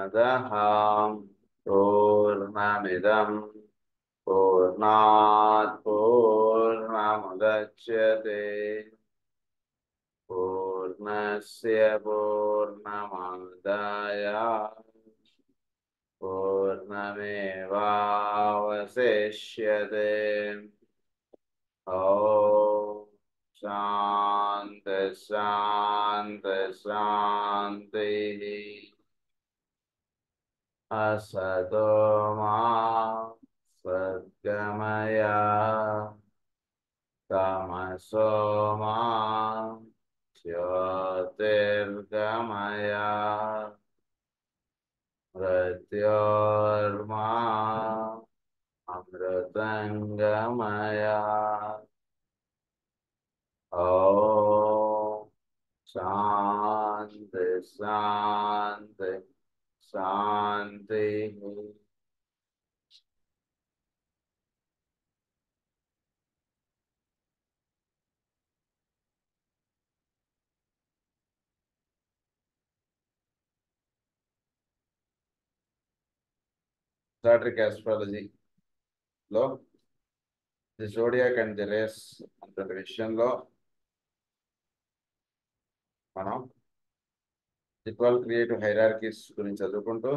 पूर्णमदः पूर्णमिदं पूर्णात् पूर्णमुदच्यते पूर्णस्य पूर्णमादाय पूर्णमेवावशिष्यते ॐ शान्ति शान्ति शान्तिः असतो मा सद्गमय तमसो मा ज्योतिर्गमय मृत्योर्मा अमृतङ्गमय ॐ शान्ति शान्ति शान्तिः Zodiac astrology లో the zodiac and the race అటువంటి విషయంలో మనం ది ట్వెల్వ్ క్రియేటివ్ హైరార్కీస్ గురించి చదువుకుంటూ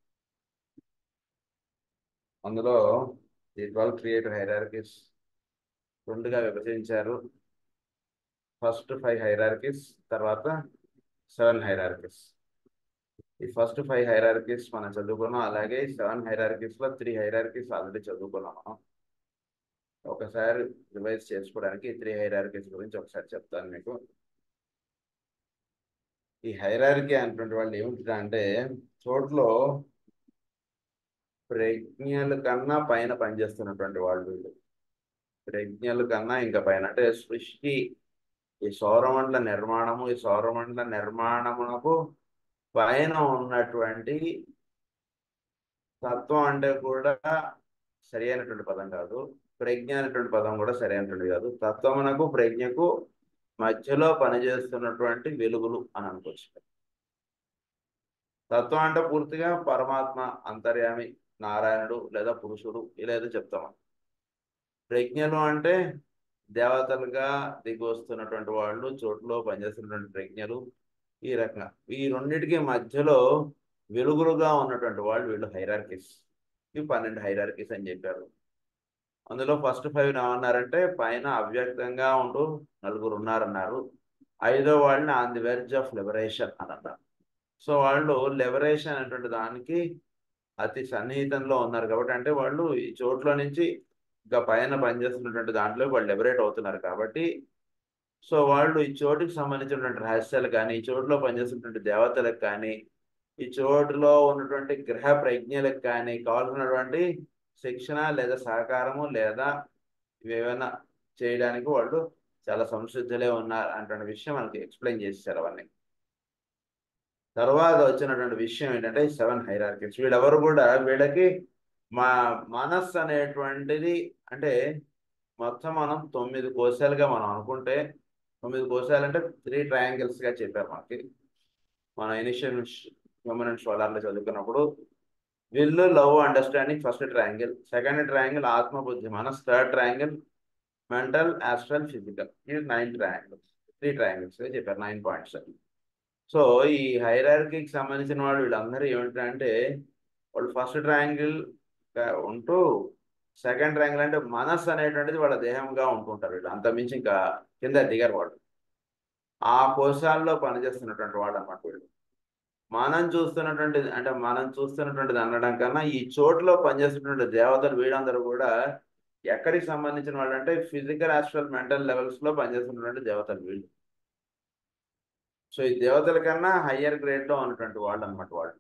అందులో ది ట్వెల్వ్ క్రియేటివ్ హైరార్కీస్ రెండుగా విభజించారు ఫస్ట్ ఫైవ్ హైరార్కీస్ తర్వాత సెవెన్ హైరార్కీస్ ఈ ఫస్ట్ ఫైవ్ హైరార్కీస్ మనం చదువుకున్నాం అలాగే సెవెన్ హైరార్కీస్ లో త్రీ హైరార్కీస్ ఆల్రెడీ చదువుకున్నాం మనం ఒకసారి రివైజ్ చేసుకోవడానికి ఈ త్రీ హైరార్కీస్ గురించి ఒకసారి చెప్తాను మీకు ఈ హైరార్కీ అనేటువంటి వాళ్ళు ఏమిటి అంటే చోట్లో ప్రజ్ఞల కన్నా పైన పనిచేస్తున్నటువంటి వాళ్ళు వీళ్ళు ప్రజ్ఞల కన్నా ఇంకా పైన అంటే సృష్టి ఈ సౌరమండల నిర్మాణము ఈ సౌరమండల నిర్మాణమునకు పైన ఉన్నటువంటి తత్వం అంటే కూడా సరి అయినటువంటి పదం కాదు ప్రజ్ఞ అనేటువంటి పదం కూడా సరి అయినటువంటి కాదు తత్వమునకు ప్రజ్ఞకు మధ్యలో పనిచేస్తున్నటువంటి వెలుగులు అని అనుకోవచ్చు తత్వం అంటే పూర్తిగా పరమాత్మ అంతర్యామి నారాయణుడు లేదా పురుషుడు ఇలా ఏదో చెప్తాము ప్రజ్ఞలు అంటే దేవతలుగా దిగి వస్తున్నటువంటి వాళ్ళు చోట్లో పనిచేస్తున్నటువంటి ప్రజ్ఞలు ఈ రకంగా ఈ రెండింటికి మధ్యలో వెలుగులుగా ఉన్నటువంటి వాళ్ళు వీళ్ళు హైరార్కీస్ ఇవి పన్నెండు హైరార్కీస్ అని చెప్పారు అందులో ఫస్ట్ ఫైవ్ ఏమన్నారంటే పైన అవ్యక్తంగా ఉంటూ నలుగురు ఉన్నారన్నారు ఐదో వాళ్ళని on the verge of liberation అని అన్నారు సో వాళ్ళు లిబరేషన్ అనేటువంటి దానికి అతి సన్నిహితంలో ఉన్నారు కాబట్టి అంటే వాళ్ళు ఈ చోట్ల నుంచి ఇంకా పైన పనిచేస్తున్నటువంటి దాంట్లో వాళ్ళు లిబరేట్ అవుతున్నారు కాబట్టి సో వాళ్ళు ఈ చోటుకి సంబంధించినటువంటి రహస్యాలు కానీ ఈ చోటులో పనిచేస్తున్నటువంటి దేవతలకు కానీ ఈ చోటులో ఉన్నటువంటి గ్రహ ప్రజ్ఞలకు కానీ కావాల్సినటువంటి శిక్షణ లేదా సహకారము లేదా ఏమైనా చేయడానికి వాళ్ళు చాలా సంసిద్ధులే ఉన్నారు అనే విషయం మనకి ఎక్స్ప్లెయిన్ చేశారు అవన్నీ తర్వాత వచ్చినటువంటి విషయం ఏంటంటే సెవెన్ హైరార్కీస్ వీళ్ళెవరు కూడా వీళ్ళకి మా మనస్సు అనేటువంటిది అంటే మొత్తం మనం తొమ్మిది కోశాలుగా మనం అనుకుంటే తొమ్మిది కోశాలు అంటే త్రీ ట్రయాంగిల్స్ గా చెప్పారు మనకి మన ఇనిషియల్ హ్యూమన్ అండ్ సోలార్లో చదువుకున్నప్పుడు will love understanding first triangle second triangle ఆత్మబుద్ధి మనస్ third triangle mental astral physical ఇది నైన్ ట్రయాంగిల్స్ త్రీ ట్రయాంగిల్స్ చెప్పారు నైన్ పాయింట్స్ సో ఈ హైరార్కీకి సంబంధించిన వాళ్ళు వీళ్ళందరూ ఏమిటంటే వాళ్ళు ఫస్ట్ ట్రయాంగిల్ ఉంటూ సెకండ్ ట్రయాంగిల్ అంటే మనస్ అనేటువంటిది వాళ్ళ దేహంగా ఉంటుంటారు వీళ్ళు అంత మించి ఇంకా కింద దిగారు వాళ్ళు ఆ కోశాల్లో పనిచేస్తున్నటువంటి వాళ్ళు అన్నమాట వీళ్ళు మనం చూస్తున్నటువంటి అంటే మనం చూస్తున్నటువంటిది అనడం కన్నా ఈ చోట్లో పనిచేస్తున్నటువంటి దేవతలు వీళ్ళందరూ కూడా ఎక్కడికి సంబంధించిన వాళ్ళు అంటే ఫిజికల్ ఆస్ట్రల్ మెంటల్ లెవెల్స్ లో పనిచేస్తున్నటువంటి దేవతలు వీళ్ళు సో ఈ దేవతల కన్నా హయ్యర్ గ్రేడ్ లో ఉన్నటువంటి వాళ్ళు అనమాట వాళ్ళు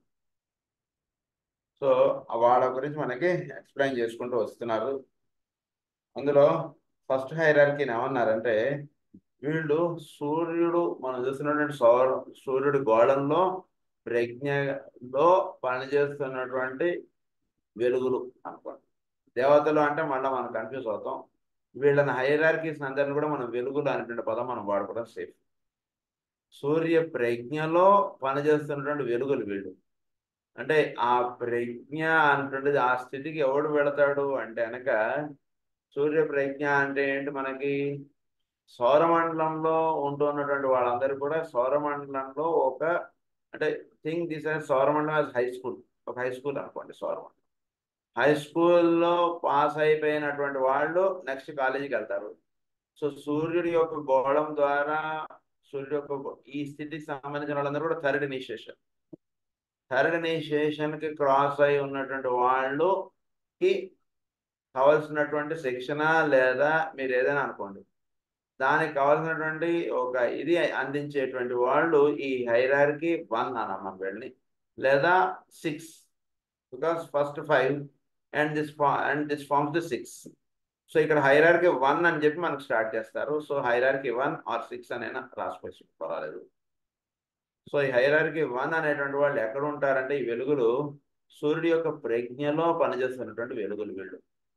సో వాళ్ళ గురించి మనకి ఎక్స్ప్లెయిన్ చేసుకుంటూ వస్తున్నారు అందులో ఫస్ట్ హైరార్కీని ఏమన్నారంటే వీళ్ళు సూర్యుడు మనం చూస్తున్నటువంటి సౌర సూర్యుడి గోళంలో ప్రజ్ఞలో పనిచేస్తున్నటువంటి వెలుగులు అనుకోండి దేవతలు అంటే మళ్ళీ మనం కన్ఫ్యూజ్ అవుతాం వీళ్ళని హైరార్కీస్ అందరిని కూడా మనం వెలుగులు అనేటువంటి పదం మనం వాడుకోవడం సేఫ్ సూర్య ప్రజ్ఞలో పనిచేస్తున్నటువంటి వెలుగులు వీళ్ళు అంటే ఆ ప్రజ్ఞ అంటుండేది ఆ స్థితికి ఎవడు వెళతాడు అంటే అనక సూర్య ప్రజ్ఞ అంటే ఏంటి మనకి సౌరమండలంలో ఉంటున్నటువంటి వాళ్ళందరూ కూడా సౌరమండలంలో ఒక అంటే థింక్ దిస్ సౌరమండలం యాజ్ హై స్కూల్ ఒక హై స్కూల్ అనుకోండి సౌరమండలం హై స్కూల్లో పాస్ అయిపోయినటువంటి వాళ్ళు నెక్స్ట్ కాలేజీకి వెళ్తారు సో సూర్యుడి యొక్క గోళం ద్వారా సూర్యుడి యొక్క గో- ఈ స్థితికి సంబంధించిన వాళ్ళందరూ కూడా థర్డ్ ఇనిషియేషన్ థర్డ్ ఇనిషియేషన్ కి క్రాస్ అయి ఉన్నటువంటి వాళ్ళకి కావాల్సినటువంటి శిక్షణ లేదా మీరు ఏదైనా అనుకోండి దానికి కావాల్సినటువంటి ఒక ఇది అందించేటువంటి వాళ్ళు ఈ హైరార్కి వన్ అనమ్మ వీళ్ళని లేదా six because first five and this and this forms the six so ఇక్కడ హైరార్కి వన్ అని చెప్పి మనకు స్టార్ట్ చేస్తారు so hierarchy one or six అనైనా రాసుకోవచ్చు పర్వాలేదు సో ఈ హైరార్కి వన్ అనేటువంటి వాళ్ళు ఎక్కడ ఉంటారంటే ఈ వెలుగులు సూర్యుడి యొక్క ప్రజ్ఞలో పనిచేస్తున్నటువంటి వెలుగులు వీళ్ళు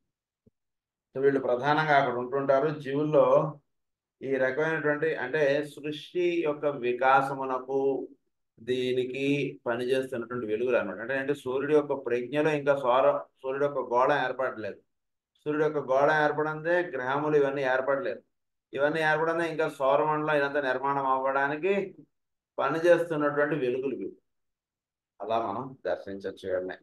సో వీళ్ళు ప్రధానంగా అక్కడ ఉంటుంటారు జీవుల్లో ఈ రకమైనటువంటి అంటే సృష్టి యొక్క వికాసమునకు దీనికి పనిచేస్తున్నటువంటి వెలుగులు అనమాట అంటే అంటే సూర్యుడి యొక్క ప్రజ్ఞలో ఇంకా సౌర సూర్యుడి యొక్క గోళ ఏర్పడలేదు సూర్యుడి యొక్క గోళ ఏర్పడందే గ్రహములు ఇవన్నీ ఏర్పడలేదు ఇవన్నీ ఏర్పడందే ఇంకా సౌరమండలం ఇదంతా నిర్మాణం అవ్వడానికి పనిచేస్తున్నటువంటి వెలుగులు వీళ్ళు అలా మనం దర్శించవచ్చు వీళ్ళని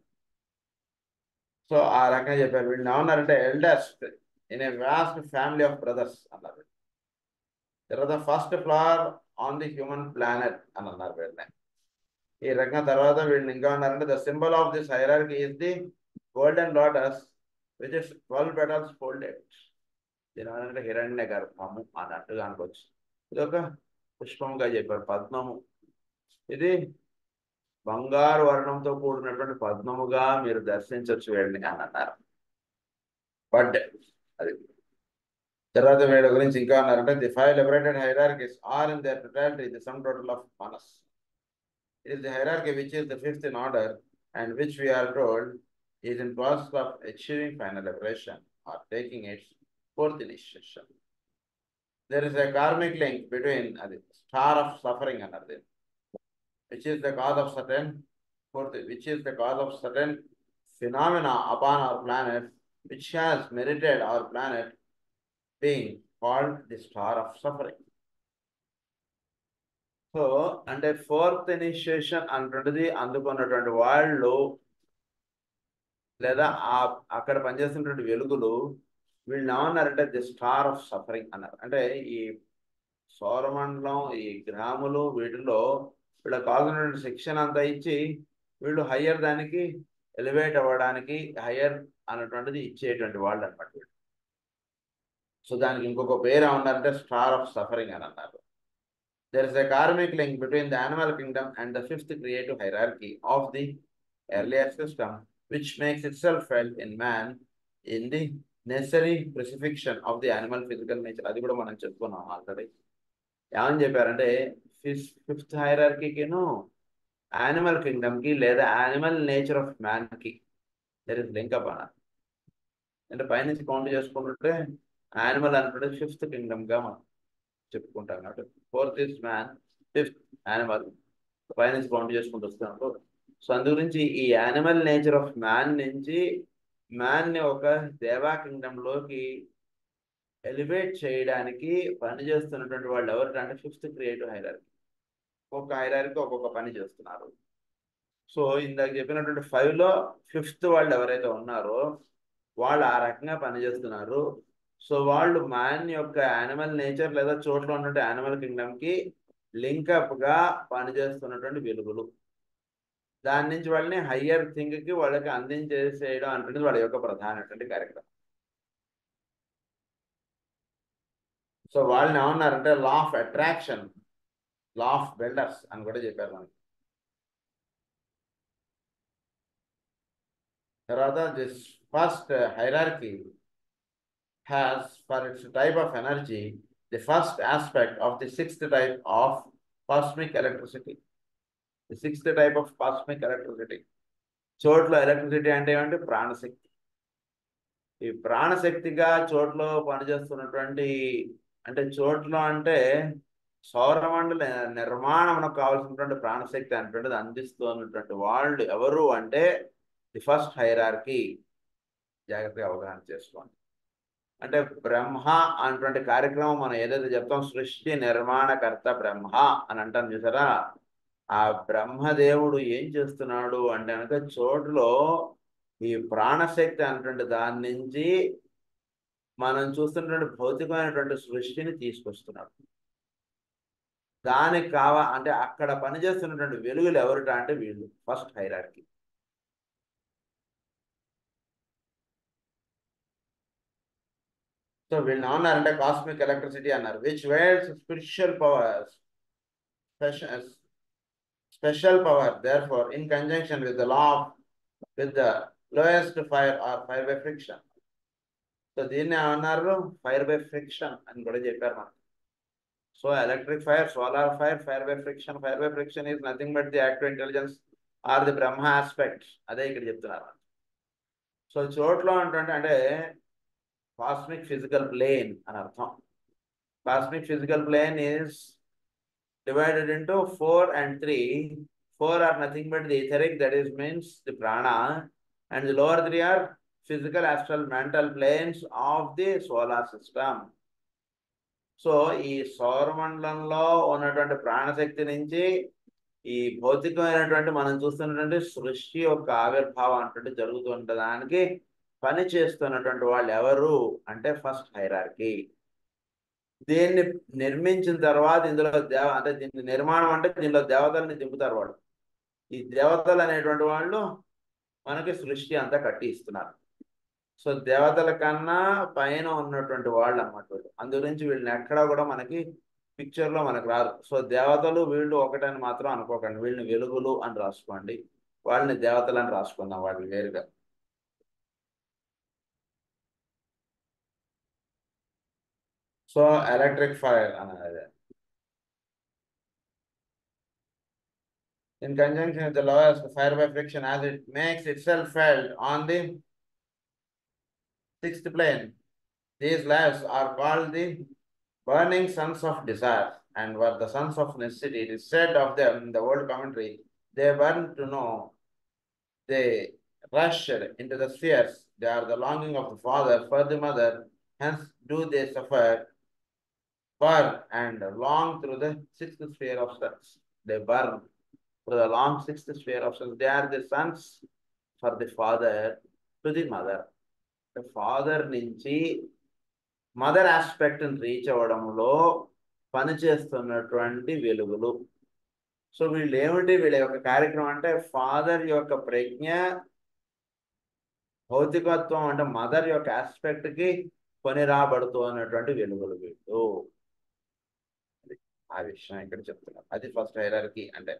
సో ఆ రకంగా చెప్పారు వీళ్ళు ఏమన్నారంటే eldest in a vast family of brothers అన్నారు they're the first flower on the human planet అని అన్నారు వీళ్ళని ఈ రకంగా తర్వాత వీళ్ళని ఇంకా ఉన్నారంటే the symbol of this hierarchy is the golden lotus which is twelve petals folded దీని అంటే హిరణ్య గర్భము అన్నట్టుగా అనుకోవచ్చు ఇది ఒక పుష్పముగా చెప్పారు పద్మము ఇది బంగారు వర్ణంతో కూడినటువంటి పద్మముగా మీరు దర్శించవచ్చు వీళ్ళని అని అన్నారు బట్ అది తర్వాత వీళ్ళ గురించి ఇంకా అన్నారంటే the five liberated hierarchies are in their totality the sum total of మనస్ it is the hierarchy which is the fifth in order and which we are told is in process of achieving final liberation or taking its fourth initiation there is a karmic link between uh, the star of suffering and other, which is the cause of certain, fourth, which is the cause of certain phenomena upon our planet, which has merited our planet being called the star of suffering. So అంటే fourth initiation అంటున్నది అందుకున్నటువంటి వాళ్ళు లేదా ఆ అక్కడ పనిచేస్తున్నటువంటి వెలుగులు వీళ్ళు ఏమన్నారంటే ది స్టార్ ఆఫ్ సఫరింగ్ అన్నారు అంటే ఈ సౌరమండలం ఈ గ్రాములు వీటిలో వీళ్ళకి కావాల్సినటువంటి శిక్షణ అంతా ఇచ్చి వీళ్ళు హయ్యర్ దానికి ఎలివేట్ అవ్వడానికి హయ్యర్ అన్నటువంటిది ఇచ్చేటువంటి వాళ్ళు అనమాట వీళ్ళు సో దానికి ఇంకొక పేరు ఏమన్నారంటే స్టార్ ఆఫ్ సఫరింగ్ అని అన్నారు there is a karmic link between the animal kingdom and the fifth creative hierarchy of the earlier system which makes itself felt in man in the necessary crucifixion of the animal physical nature అది కూడా మనం చెప్పుకున్నాం already ఏమని చెప్పారంటే ఫిఫ్ fifth హైరార్కీకిను animal కింగ్డమ్కి లేదా animal nature of మ్యాన్కి there is link up అన్నారు అంటే పైనుంచి కౌంట్ చేసుకుంటుంటే యానిమల్ అనుకుంటే ఫిఫ్త్ కింగ్డమ్గా మనం చెప్పుకుంటాం కాబట్టి fourth is man fifth animal పైనుంచి కౌంట్ చేసుకుంటూ వస్తున్నప్పుడు సో అందు గురించి ఈ యానిమల్ నేచర్ ఆఫ్ మ్యాన్ నుంచి మ్యాన్ని ఒక దేవా కింగ్డంలోకి ఎలివేట్ చేయడానికి పనిచేస్తున్నటువంటి వాళ్ళు ఎవరంటే ఫిఫ్త్ క్రియేటివ్ హైరార్కీ ఒక్కొక్క హైరార్కీ ఒక్కొక్క పని చేస్తున్నారు సో ఇందాక చెప్పినటువంటి ఫైవ్ లో ఫిఫ్త్ వాళ్ళు ఎవరైతే ఉన్నారో వాళ్ళు ఆ రకంగా పనిచేస్తున్నారు సో వాళ్ళు మ్యాన్ యొక్క యానిమల్ నేచర్ లేదా చోట్ల ఉన్నటువంటి యానిమల్ కింగ్డమ్ కి లింకప్ గా పనిచేస్తున్నటువంటి వెలుగులు దాని నుంచి వాళ్ళని హయ్యర్ థింగ్ కి వాళ్ళకి అందించేసేయడం అంటే వాళ్ళ యొక్క ప్రధానటువంటి కార్యక్రమం సో వాళ్ళని ఏమన్నారంటే law of attraction law of builders అని కూడా చెప్పారు మనకి తర్వాత this first hierarchy has for its type of energy the first aspect of the sixth type of cosmic electricity. The sixth type of cosmic electricity. చోట్ల electricity అంటే ఏమంటే ప్రాణశక్తి ఈ ప్రాణశక్తిగా చోట్లో పనిచేస్తున్నటువంటి అంటే చోట్లో అంటే సౌరమండల నిర్మాణంకు కావాల్సినటువంటి ప్రాణశక్తి అనేటువంటిది అందిస్తున్నటువంటి వాళ్ళు ఎవరు అంటే ది ఫస్ట్ హైరార్కీ జాగ్రత్తగా అవగాహన చేసుకోండి అంటే బ్రహ్మ అనేటువంటి కార్యక్రమం మనం ఏదైతే చెప్తాం సృష్టి నిర్మాణకర్త బ్రహ్మ అని అంటాం చూసారా ఆ బ్రహ్మదేవుడు ఏం చేస్తున్నాడు అంటే కనుక చోటులో ఈ ప్రాణశక్తి అనేటువంటి దాని నుంచి మనం చూస్తున్నటువంటి భౌతికమైనటువంటి సృష్టిని తీసుకొస్తున్నాడు దానికి కావా అంటే అక్కడ పనిచేస్తున్నటువంటి వెలుగులు ఎవరిట అంటే వీళ్ళు ఫస్ట్ హైరార్కీ సో వీళ్ళు ఏమన్నారంటే కాస్మిక్ ఎలక్ట్రిసిటీ అన్నారు which wears spiritual powers special power therefore in conjunction with the law with the lowest fire or fire by friction so దీన్ని ఏమన్నారు ఫైర్ బై ఫ్రిక్షన్ అని కూడా చెప్పారు మనం so electric fire solar fire fire by friction fire by friction is nothing but the active intelligence or the Brahma aspect అదే ఇక్కడ చెప్తున్నారు so చోట్లో ఏంటంటే అంటే కాస్మిక్ ఫిజికల్ ప్లేన్ అని అర్థం cosmic physical plane is divided into four and three four are nothing but the etheric that is means the prana and the lower three are physical astral mental planes of the solar system so ఈ సౌరమండలంలో ఉన్నటువంటి ప్రాణశక్తి నుంచి ఈ భౌతికమైనటువంటి మనం చూస్తున్నటువంటి సృష్టి యొక్క ఆవిర్భావం అంటే జరుగుతుంటే దానికి పని చేస్తున్నటువంటి వాళ్ళు ఎవరు అంటే ఫస్ట్ హైరార్కీ దీన్ని నిర్మించిన తర్వాత ఇందులో దేవ అంటే దీన్ని నిర్మాణం అంటే దీనిలో దేవతల్ని దింపుతారు వాళ్ళు ఈ దేవతలు అనేటువంటి వాళ్ళు మనకి సృష్టి అంతా కట్టి ఇస్తున్నారు సో దేవతల కన్నా పైన ఉన్నటువంటి వాళ్ళు అనమాట వీళ్ళు అందు గురించి వీళ్ళని ఎక్కడా కూడా మనకి పిక్చర్ లో మనకు రాదు సో దేవతలు వీళ్ళు ఒకటని మాత్రం అనుకోకండి వీళ్ళని వెలుగులు అని రాసుకోండి వాళ్ళని దేవతలు అని రాసుకుందాం వాళ్ళని వేరుగా సో ఎలక్ట్రిక్ ఫైర్ అనేది in conjunction with the lowest fire by friction as it makes itself felt on the sixth plane. These lives are called the burning sons of desire and were the sons of necessity. It is said of them in the world commentary, they burn to know, they rushed into the spheres, they are the longing of the father for the mother, hence do they suffer, burn and long through the sixth sphere of suns. They burn through the long sixth sphere of suns. They are the sons for the father to the mother. The father నుంచి mother aspect reach అవ్వడంలో పనిచేస్తున్నటువంటి వెలుగులు so వీళ్ళు ఏమిటి వీళ్ళ యొక్క కార్యక్రమం అంటే ఫాదర్ యొక్క ప్రజ్ఞ భౌతికత్వం అంటే మదర్ యొక్క ఆస్పెక్ట్ కి కొని రాబడుతూ అన్నటువంటి వెలుగులు వీళ్ళు ఆ విషయం ఇక్కడ చెప్తున్నారు అది ఫస్ట్ హైరార్కీ అంటే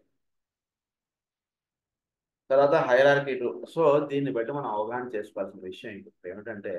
తర్వాత హైరార్కీ టూ సో దీన్ని బట్టి మనం అవగాహన చేసుకోవాల్సిన విషయం ఇప్పుడు ఏమిటంటే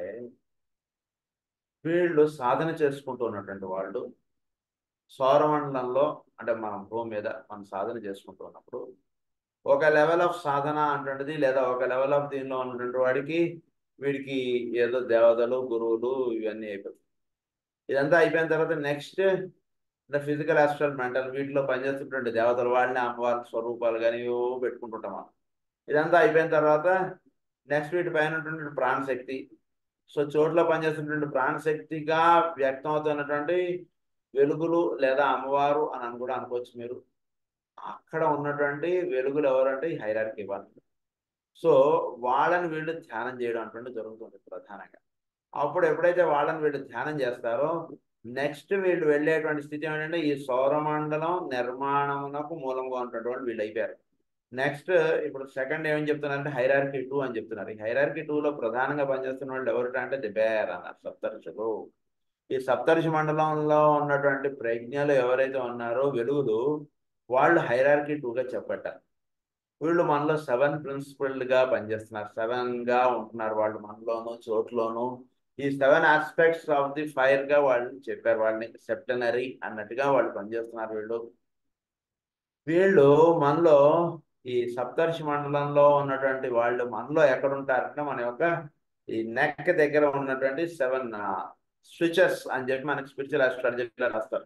వీళ్ళు సాధన చేసుకుంటూ ఉన్నటువంటి వాళ్ళు సౌరమండలంలో అంటే మనం భూమి మీద మనం సాధన చేసుకుంటూ ఉన్నప్పుడు ఒక లెవెల్ ఆఫ్ సాధన అంటుంటది లేదా ఒక లెవెల్ ఆఫ్ దీనిలో ఉన్నటువంటి వాడికి వీడికి ఏదో దేవతలు గురువులు ఇవన్నీ అయిపోతాయి ఇదంతా అయిపోయిన తర్వాత నెక్స్ట్ అంటే ఫిజికల్ ఆస్ట్రల్ మెంటల్ వీటిలో పనిచేస్తున్నటువంటి దేవతలు వాళ్ళని అమ్మవారి స్వరూపాలు కానీ ఏవో పెట్టుకుంటుంటాం మనం ఇదంతా అయిపోయిన తర్వాత నెక్స్ట్ వీటి పైన ఉన్నటువంటి ప్రాణశక్తి సో చోట్ల పనిచేస్తున్నటువంటి ప్రాణశక్తిగా వ్యక్తం అవుతున్నటువంటి వెలుగులు లేదా అమ్మవారు అని అని కూడా అనుకోవచ్చు మీరు అక్కడ ఉన్నటువంటి వెలుగులు ఎవరంటే ఈ హైరార్కీ వాళ్ళు సో వాళ్ళని వీళ్ళు ధ్యానం చేయడం అటువంటి జరుగుతుంది ప్రధానంగా అప్పుడు ఎప్పుడైతే వాళ్ళని వీళ్ళు ధ్యానం చేస్తారో నెక్స్ట్ వీళ్ళు వెళ్ళేటువంటి స్థితి ఏంటంటే ఈ సౌరమండలం నిర్మాణమునకు మూలంగా ఉన్నటువంటి వీళ్ళు అయిపోయారు నెక్స్ట్ ఇప్పుడు సెకండ్ ఏమని చెప్తున్నారంటే హైరార్కీ టూ అని చెప్తున్నారు ఈ హైరార్కీ టూలో ప్రధానంగా పనిచేస్తున్న వాళ్ళు ఎవరు అంటే ది బేర్ అన్నారు సప్తర్షులు ఈ సప్తర్షి మండలంలో ఉన్నటువంటి ప్రజ్ఞలు ఎవరైతే ఉన్నారో వెలుగులు వాళ్ళు హైరార్కీ టూగా చెప్పట్టారు వీళ్ళు మనలో సెవెన్ ప్రిన్సిపల్గా పనిచేస్తున్నారు సెవెన్ గా ఉంటున్నారు వాళ్ళు మనలోను చోట్లోను ఈ seven aspects of the fire గా వాళ్ళు చెప్పారు వాళ్ళని సెప్టనరీ అన్నట్టుగా వాళ్ళు పనిచేస్తున్నారు వీళ్ళు వీళ్ళు మనలో ఈ సప్తర్షి మండలంలో ఉన్నటువంటి వాళ్ళు మనలో ఎక్కడ ఉంటారంటే మన యొక్క ఈ నెక్ దగ్గర ఉన్నటువంటి సెవెన్ స్విచెస్ అని చెప్పి మనకి స్పిరిచువల్ ఆస్ట్రాలజీలో రాస్తారు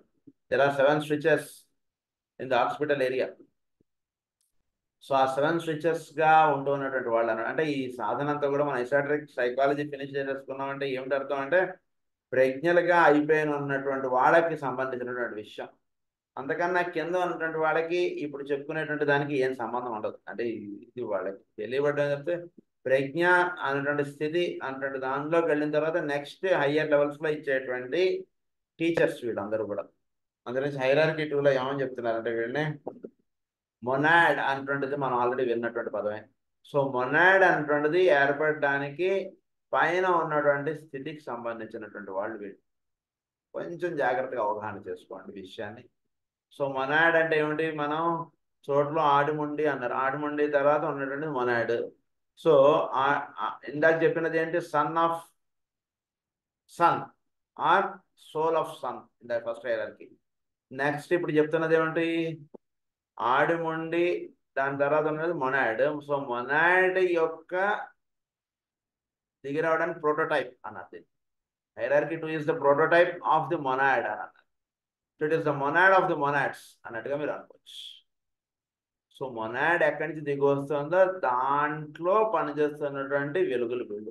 there are seven switches in the hospital area so ఆ సెవెన్ స్విచెస్ గా ఉంటూ ఉన్నటువంటి వాళ్ళు అన్నమాట అంటే ఈ సాధన అంతా కూడా మన ఐసాట్రిక్ సైకాలజీ ఫినిష్ చేసేసుకున్నామంటే ఏమిటి అర్థం అంటే ప్రజ్ఞలుగా అయిపోయిన ఉన్నటువంటి వాళ్ళకి సంబంధించినటువంటి విషయం అంతకన్నా కింద ఉన్నటువంటి వాళ్ళకి ఇప్పుడు చెప్పుకునేటువంటి దానికి ఏం సంబంధం ఉండదు అంటే ఇది వాళ్ళకి తెలియబడ్డం చెప్తే ప్రజ్ఞ అనేటువంటి స్థితి అనేటువంటి దానిలోకి వెళ్ళిన తర్వాత నెక్స్ట్ హయ్యర్ లెవెల్స్ లో ఇచ్చేటువంటి టీచర్స్ వీళ్ళందరూ కూడా అందులోంచి హైరార్కీ టూలో ఏమని చెప్తున్నారంటే వీళ్ళని మొనాడ్ అనేటువంటిది మనం ఆల్రెడీ విన్నటువంటి పదమే సో మొనాడ్ అనేటువంటిది ఏర్పడడానికి పైన ఉన్నటువంటి స్థితికి సంబంధించినటువంటి వాళ్ళు వీళ్ళు కొంచెం జాగ్రత్తగా అవగాహన చేసుకోండి విషయాన్ని సో మొనాడ్ అంటే ఏమిటి మనం చోట్లో ఆడిముండి అన్నారు ఆడిముండి తర్వాత ఉన్నటువంటి మొనాడ్ సో ఇందాక చెప్పినది ఏంటి sun of sun or soul of sun ఇందాక ఫస్ట్ హైరార్కి నెక్స్ట్ ఇప్పుడు చెప్తున్నది ఏమిటి ఆడిముండి దాని తర్వాత ఉన్నది మొనాడ్ సో మొనాడ్ యొక్క దిగి రావడానికి ప్రోటోటైప్ అన్నది hierarchy two is the prototype of the monad అని అన్నారు it is the monad of the monads అన్నట్టుగా మీరు అనుకోవచ్చు సో మొనాడ్ ఎక్కడి నుంచి దిగి వస్తుందో దాంట్లో పనిచేస్తున్నటువంటి వెలుగులు వీళ్ళు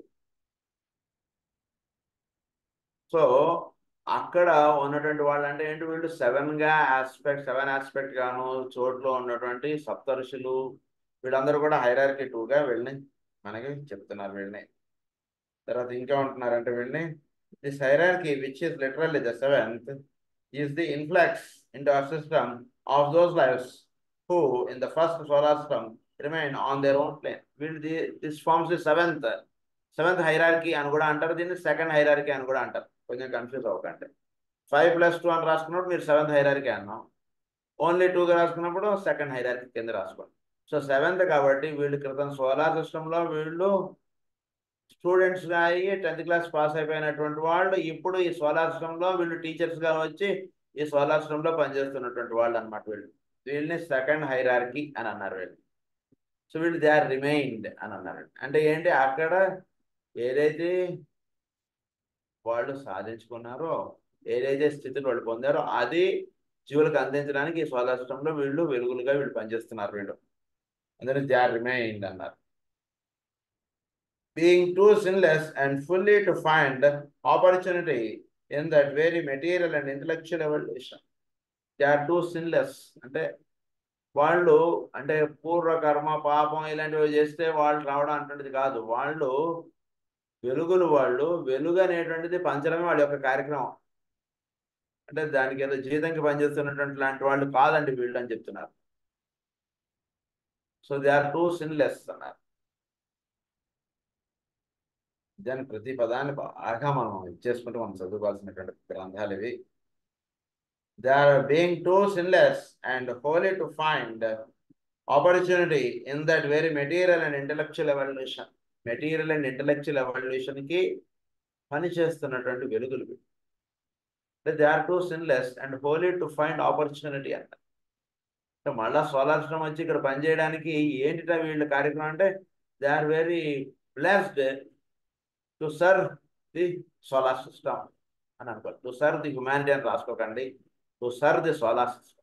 సో అక్కడ ఉన్నటువంటి వాళ్ళు అంటే ఏంటి వీళ్ళు సెవెన్ గా ఆస్పెక్ట్ సెవెన్ ఆస్పెక్ట్ గాను చోట్లో ఉన్నటువంటి సప్త ఋషులు వీళ్ళందరూ కూడా హైరార్కీ టూగా వీళ్ళని మనకి చెప్తున్నారు వీళ్ళని తర్వాత ఇంకా ఉంటున్నారంటే వీళ్ళని this hierarchy which is literally the seventh is the influx in our system of those lives who in the first solar system remain on their own plane వీళ్ళు this forms the seventh seventh hierarchy అని కూడా అంటారు దీన్ని second hierarchy అని కూడా అంటారు కొంచెం confuse అవ్వకండి ఫైవ్ ప్లస్ టూ అని రాసుకున్నప్పుడు మీరు సెవెంత్ హైరార్కీ అన్నాం ఓన్లీ టూగా రాసుకున్నప్పుడు సెకండ్ హైరార్కీ కింద రాసుకోండి సో సెవెంత్ కాబట్టి వీళ్ళు క్రితం సోలార్ సిస్టంలో వీళ్ళు స్టూడెంట్స్గా అయ్యి టెన్త్ క్లాస్ పాస్ అయిపోయినటువంటి వాళ్ళు ఇప్పుడు ఈ సోలార్ సిస్టంలో వీళ్ళు టీచర్స్గా వచ్చి ఈ సోలార్ సిస్టంలో పనిచేస్తున్నటువంటి వాళ్ళు అనమాట వీళ్ళు వీళ్ళని సెకండ్ హైరార్కీ అని అన్నారు వీళ్ళు సో వీళ్ళు దే ఆర్ రిమైన్డ్ అని అన్నారు అంటే ఏంటి అక్కడ ఏదైతే వాళ్ళు సాధించుకున్నారో ఏదైతే స్థితిని వాళ్ళు పొందారో అది జీవులకు అందించడానికి ఈ సోలార్ సిస్టంలో వీళ్ళు వెలుగులుగా వీళ్ళు పనిచేస్తున్నారు వీళ్ళు అందుకని దే ఆర్ రిమైన్డ్ అన్నారు being too sinless and fully to find opportunity in that very material and intellectual evolution they are too sinless అంటే వాళ్ళు అంటే పూర్వకర్మ పాపం ఇలాంటివి చేస్తే వాళ్ళు రావడం అంటున్నది కాదు వాళ్ళు వెలుగులు వాళ్ళు వెలుగు అనేటువంటిది పంచడమే వాళ్ళ యొక్క కార్యక్రమం అంటే దానికి ఏదో జీతంకి పనిచేస్తున్నటువంటి లాంటి వాళ్ళు కాదండి వీళ్ళు అని చెప్తున్నారు so they are too sinless అన్నారు దాని ప్రతి పదాన్ని బాగా మనం ఇచ్చేసుకుంటే మనం చదువుకోవాల్సినటువంటి గ్రంథాలు ఇవి they are being too sinless and holy to find opportunity in that very material and intellectual evolution material and intellectual ఎవల్యూషన్కి పని చేస్తున్నటువంటి వెలుగులు అంటే they are too sinless and holy to find opportunity అంట అంటే మళ్ళా సోలార్ సిస్టమ్ వచ్చి ఇక్కడ పనిచేయడానికి ఏంటిటా వీళ్ళ కార్యక్రమం అంటే they are very blessed to serve the solar system అని అనుకోవాలి టు సర్వ్ ది హ్యుమానిటీ అని రాసుకోకండి to serve the solar system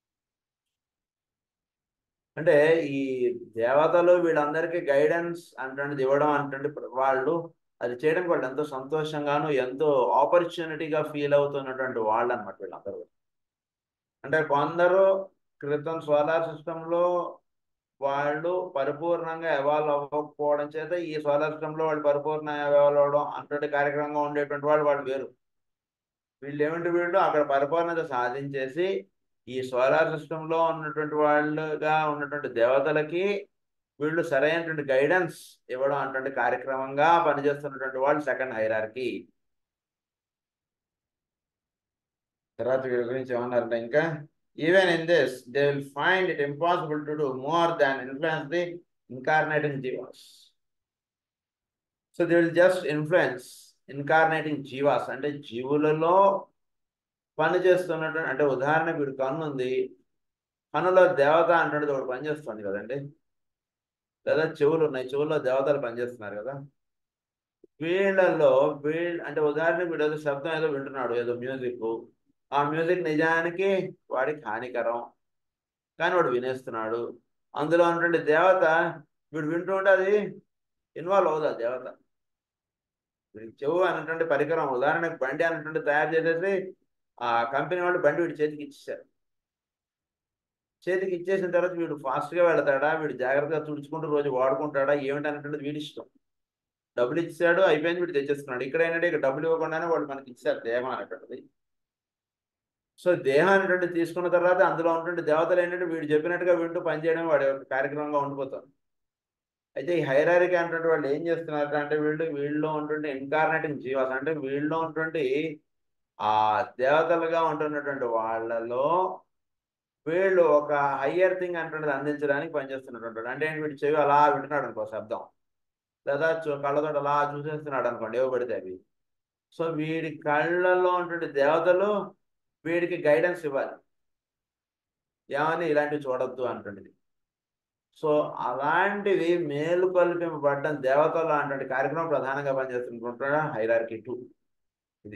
అంటే ఈ దేవతలు వీళ్ళందరికీ గైడెన్స్ అంటే ఇవ్వడం అంటే వాళ్ళు అది చేయడానికి వాళ్ళు ఎంతో సంతోషంగాను ఎంతో ఆపర్చునిటీగా ఫీల్ అవుతున్నటువంటి వాళ్ళు అనమాట వీళ్ళందరూ అంటే కొందరు క్రితం సోలార్ సిస్టంలో వాళ్ళు పరిపూర్ణంగా ఎవాల్వ్ అవ్వకపోవడం చేత ఈ సోలార్ సిస్టంలో వాళ్ళు పరిపూర్ణంగా ఎవాల్వ్ అవడం అటువంటి కార్యక్రమంగా ఉండేటువంటి వాళ్ళు వాళ్ళు వేరు వీళ్ళు ఏమిటి వీళ్ళు అక్కడ పరిపూర్ణత సాధించేసి ఈ సోలార్ సిస్టంలో ఉన్నటువంటి వాళ్ళుగా ఉన్నటువంటి దేవతలకి వీళ్ళు సరైనటువంటి గైడెన్స్ ఇవ్వడం అటువంటి కార్యక్రమంగా పనిచేస్తున్నటువంటి వాళ్ళు సెకండ్ హైరార్కి తర్వాత వీళ్ళ గురించి ఏమన్నారంటే ఇంకా even in this they will find it impossible to do more than influence the incarnating jivas so they will just influence incarnating jivas అంటే జీవులలో పని చేస్తున్నటువంటి అంటే ఉదాహరణకు వీడు కన్ను ఉంది కన్నులో దేవత అంటే ఒకటి పనిచేస్తుంది కదండి లేదా చెవులు ఉన్నాయి చెవుల్లో దేవతలు పనిచేస్తున్నారు కదా వీళ్ళల్లో వీళ్ళ అంటే ఉదాహరణకు వీడు ఏదో శబ్దం ఏదో వింటున్నాడు ఏదో మ్యూజిక్ ఆ మ్యూజిక్ నిజానికి వాడికి హానికరం కానీ వాడు వినేస్తున్నాడు అందులో ఉన్నటువంటి దేవత వీడు వింటూ ఉంటే అది ఇన్వాల్వ్ అవుతుంది ఆ దేవత వీడికి చెవు అనేటువంటి పరికరం ఉదాహరణకు బండి అనేటువంటి తయారు చేసేసి ఆ కంపెనీ వాళ్ళు బండి వీడి చేతికి ఇచ్చేసారు చేతికి ఇచ్చేసిన తర్వాత వీడు ఫాస్ట్గా వెళతాడా వీడు జాగ్రత్తగా తుడుచుకుంటూ రోజు వాడుకుంటాడా ఏమిటి అనేటువంటిది వీడి ఇష్టం డబ్బులు ఇచ్చాడు అయిపోయింది వీడు తెచ్చేస్తున్నాడు ఇక్కడ ఏంటంటే ఇక డబ్బులు ఇవ్వకుండానే వాళ్ళు మనకి ఇచ్చారు దేహం అనేటువంటిది సో దేహం అనేటువంటి తీసుకున్న తర్వాత అందులో ఉన్నటువంటి దేవతలు ఏంటంటే వీడు చెప్పినట్టుగా వింటూ పనిచేయడం వాడి యొక్క కార్యక్రమంగా ఉండిపోతుంది అయితే ఈ హైరారిక అనేటువంటి వాళ్ళు ఏం చేస్తున్నారు అంటే వీళ్ళు వీళ్ళలో ఉన్నటువంటి ఇన్కార్నేటింగ్ జీవాస్ అంటే వీళ్ళలో ఉన్నటువంటి ఆ దేవతలుగా ఉంటున్నటువంటి వాళ్ళలో వీళ్ళు ఒక హయ్యర్ థింగ్ అంటున్నది అందించడానికి పనిచేస్తున్నటువంటి అంటే ఏంటి వీడు చెవి అలా వింటున్నాడు అనుకో శబ్దం లేదా చూ- కళ్ళతో అలా చూసేస్తున్నాడు అనుకోండి ఏవో పడితే అవి సో వీడి కళ్ళల్లో ఉన్నటువంటి దేవతలు వీడికి గైడెన్స్ ఇవ్వాలి ఏమని ఇలాంటివి చూడొద్దు అంటుండేది సో అలాంటివి మేలు కల్పింపబడ్డం దేవతలు అటువంటి కార్యక్రమం ప్రధానంగా పనిచేస్తుంటుంటాడు హైరార్కీ టూ ఇది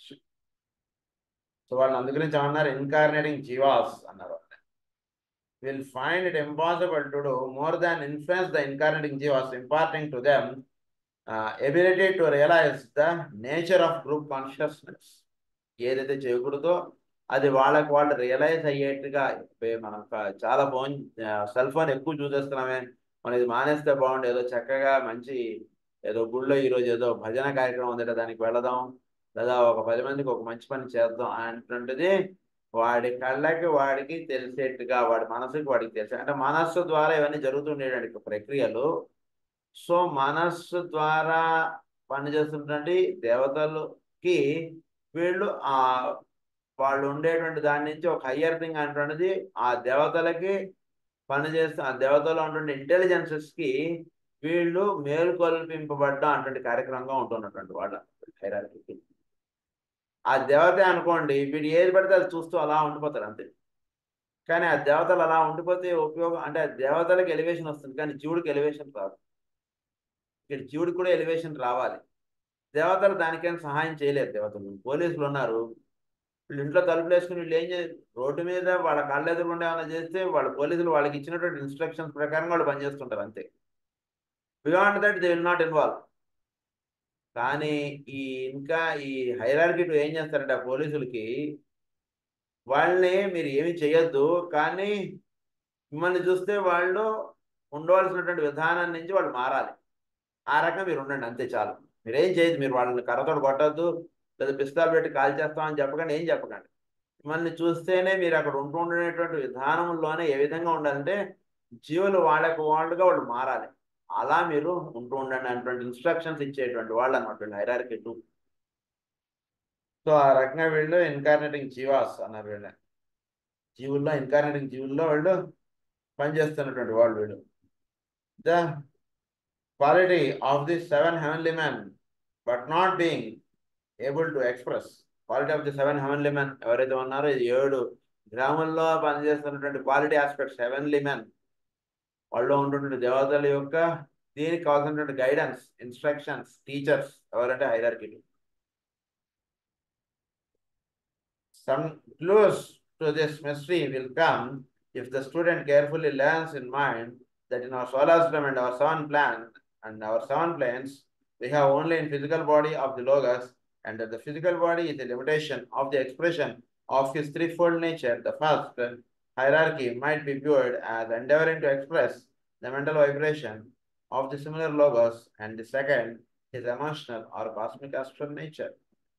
సో వాళ్ళు అందుగురించి ఏమన్నారు ఇన్కార్నేటింగ్ జీవాస్ అన్నారు will find it impossible to do more than influence the incarnating jivas imparting to them ability to realise the nature of group consciousness ఏదైతే చేయకూడదో అది వాళ్ళకి వాళ్ళు రియలైజ్ అయ్యేట్టుగా ఇప్పుడు మనం క- చాలా ఫోన్ సెల్ ఫోన్ ఎక్కువ చూసేస్తున్నామే మనం ఇది మానేస్తే బాగుండు ఏదో చక్కగా మంచి ఏదో గుళ్ళో ఈరోజు ఏదో భజన కార్యక్రమం ఉందట దానికి వెళదాం లేదా ఒక పది మందికి ఒక మంచి పని చేద్దాం అంటుంటది వాడి కళ్ళకి వాడికి తెలిసేట్టుగా వాడి మనసుకి వాడికి తెలిసే అంటే మనస్సు ద్వారా ఇవన్నీ జరుగుతుండేటువంటి ప్రక్రియలు సో మనస్సు ద్వారా పనిచేస్తున్నటువంటి దేవతలకి వీళ్ళు ఆ వాళ్ళు ఉండేటువంటి దాని నుంచి ఒక హయ్యర్ థింగ్ అంటున్నది ఆ దేవతలకి పనిచేస్తూ ఆ దేవతలో ఉన్నటువంటి ఇంటెలిజెన్సెస్ కి వీళ్ళు మేలుకొల్పింపబడ్డం అటువంటి కార్యక్రమంగా ఉంటున్నటువంటి వాళ్ళ హైరార్కీకి ఆ దేవత అనుకోండి వీడు ఏది పడితే అది చూస్తూ అలా ఉండిపోతారు అంతే కానీ ఆ దేవతలు అలా ఉండిపోతే ఉపయోగం అంటే ఆ దేవతలకు ఎలివేషన్ వస్తుంది కానీ జీవుడికి ఎలివేషన్ రాదు ఇక్కడ జీవుడికి కూడా ఎలివేషన్ రావాలి దేవతలు దానికేం సహాయం చేయలేరు దేవతలు పోలీసులు ఉన్నారు వీళ్ళు ఇంట్లో తలుపులు వేసుకుని వీళ్ళు ఏం చే రోడ్డు మీద వాళ్ళ కళ్ళు ఎదురుకుండా ఏమైనా చేస్తే వాళ్ళ పోలీసులు వాళ్ళకి ఇచ్చినటువంటి ఇన్స్ట్రక్షన్స్ ప్రకారం వాళ్ళు పనిచేస్తుంటారు అంతే beyond that they will not involve కానీ ఈ ఇంకా ఈ హైరార్కీ ఏం చేస్తారంటే ఆ పోలీసులకి వాళ్ళని మీరు ఏమి చేయొద్దు కానీ మిమ్మల్ని చూస్తే వాళ్ళు ఉండవలసినటువంటి విధానం నుంచి వాళ్ళు మారాలి ఆ రకంగా మీరు ఉండండి అంతే చాలు మీరేం చేయదు మీరు వాళ్ళని కర్రతోడు కొట్టద్దు లేదా పిస్తాలు పెట్టి కాల్ చేస్తామని చెప్పకండి ఏం చెప్పకండి మిమ్మల్ని చూస్తేనే మీరు అక్కడ ఉంటూ ఉండేటువంటి విధానంలోనే ఏ విధంగా ఉండాలంటే జీవులు వాళ్ళకు వాళ్ళుగా వాళ్ళు మారాలి అలా మీరు ఉంటూ ఉండండి అనేటువంటి ఇన్స్ట్రక్షన్స్ ఇచ్చేటువంటి వాళ్ళు అనమాట వీళ్ళు హైరార్కీ టూ సో ఆ రకంగా వీళ్ళు ఇన్కార్నేటింగ్ జీవాస్ అన్నారు వీళ్ళు జీవుల్లో ఇన్కార్నేటింగ్ జీవుల్లో వాళ్ళు పనిచేస్తున్నటువంటి వాళ్ళు వీళ్ళు the quality of the seven heavenly man but not being able to express quality of the seven heavenly man ఎవరైతే ఉన్నారో ఇది ఏడు గ్రాముల్లో పనిచేస్తున్నటువంటి క్వాలిటీ ఆస్పెక్ట్స్ హెవెన్లీ మ్యాన్ వాళ్ళు ఉన్నటువంటి దేవతల యొక్క దీనికి కావాల్సినటువంటి గైడెన్స్ ఇన్స్ట్రక్షన్స్ టీచర్స్ ఎవరంటే hierarchy Some clues to this mystery will come if the student carefully learns in mind that in our solar system and our seven planets and our seven planes, we have only in physical body of the logos, and that the physical body is a limitation of the expression of his threefold nature. The first hierarchy might be viewed as endeavoring to express the mental vibration of the similar logos, and the second is emotional or cosmic astral nature.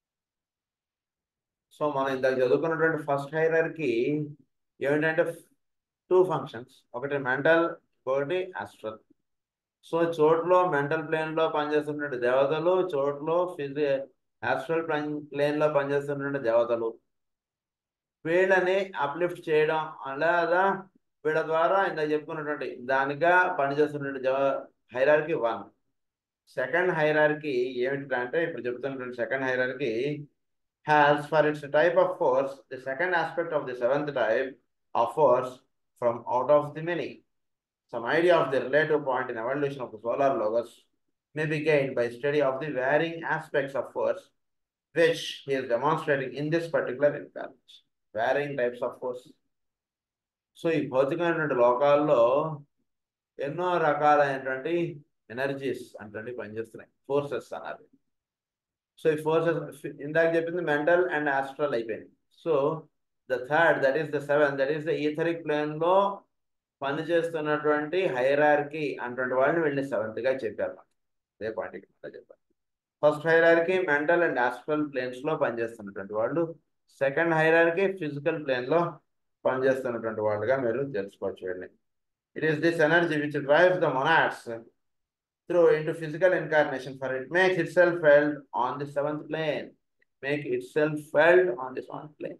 So మనం ఇందాక చదువుకున్నటువంటి first hierarchy ఏమిటంటే two functions ఒకటి mental ఒకటి astral so చోట్లో mental ప్లేన్లో పనిచేస్తున్నటువంటి దేవతలు చోట్లో ఫిజి ఆస్ట్రల్ ప్లేన్లో పనిచేస్తున్నటువంటి దేవతలు వీళ్ళని అప్లిఫ్ట్ చేయడం అలాగా వీళ్ళ ద్వారా ఇందాక చెప్పుకున్నటువంటి దానిగా పనిచేస్తున్నటువంటి దేవ హైరార్కి వన్ సెకండ్ హైరార్కి ఏమిటంటే ఇప్పుడు చెప్తున్నటువంటి second hierarchy has for its type of force the second aspect of the seventh type of force from out of the many. Some idea of the relative point in evolution of the solar logos may be gained by study of the varying aspects of force which he is demonstrating in this particular incarnation. Varying types of force. So ఈ భౌతికమైనటువంటి లోకాల్లో ఎన్నో రకాలైనటువంటి energies అంటే పనిచేస్తున్నాయి forces అన్నారు so ఈ forces ఇందాక చెప్పింది మెంటల్ అండ్ ఆస్ట్రల్ అయిపోయింది so the third that is the seven that is the etheric plane లో పనిచేస్తున్నటువంటి హైరార్కీ అటువంటి వాళ్ళని వెళ్ళి సెవెంత్ గా చెప్పారు మనకి అదే పాయింట్ ఇక్కడ చెప్పారు first hierarchy mental and astral planes లో పనిచేస్తున్నటువంటి వాళ్ళు సెకండ్ హైరార్కీ ఫిజికల్ ప్లేన్ లో పనిచేస్తున్నటువంటి వాళ్ళుగా మీరు తెలుసుకోవచ్చు వెళ్ళి it is this energy which drives the monads through into physical incarnation for it makes itself felt on the seventh plane make itself felt on the seventh plane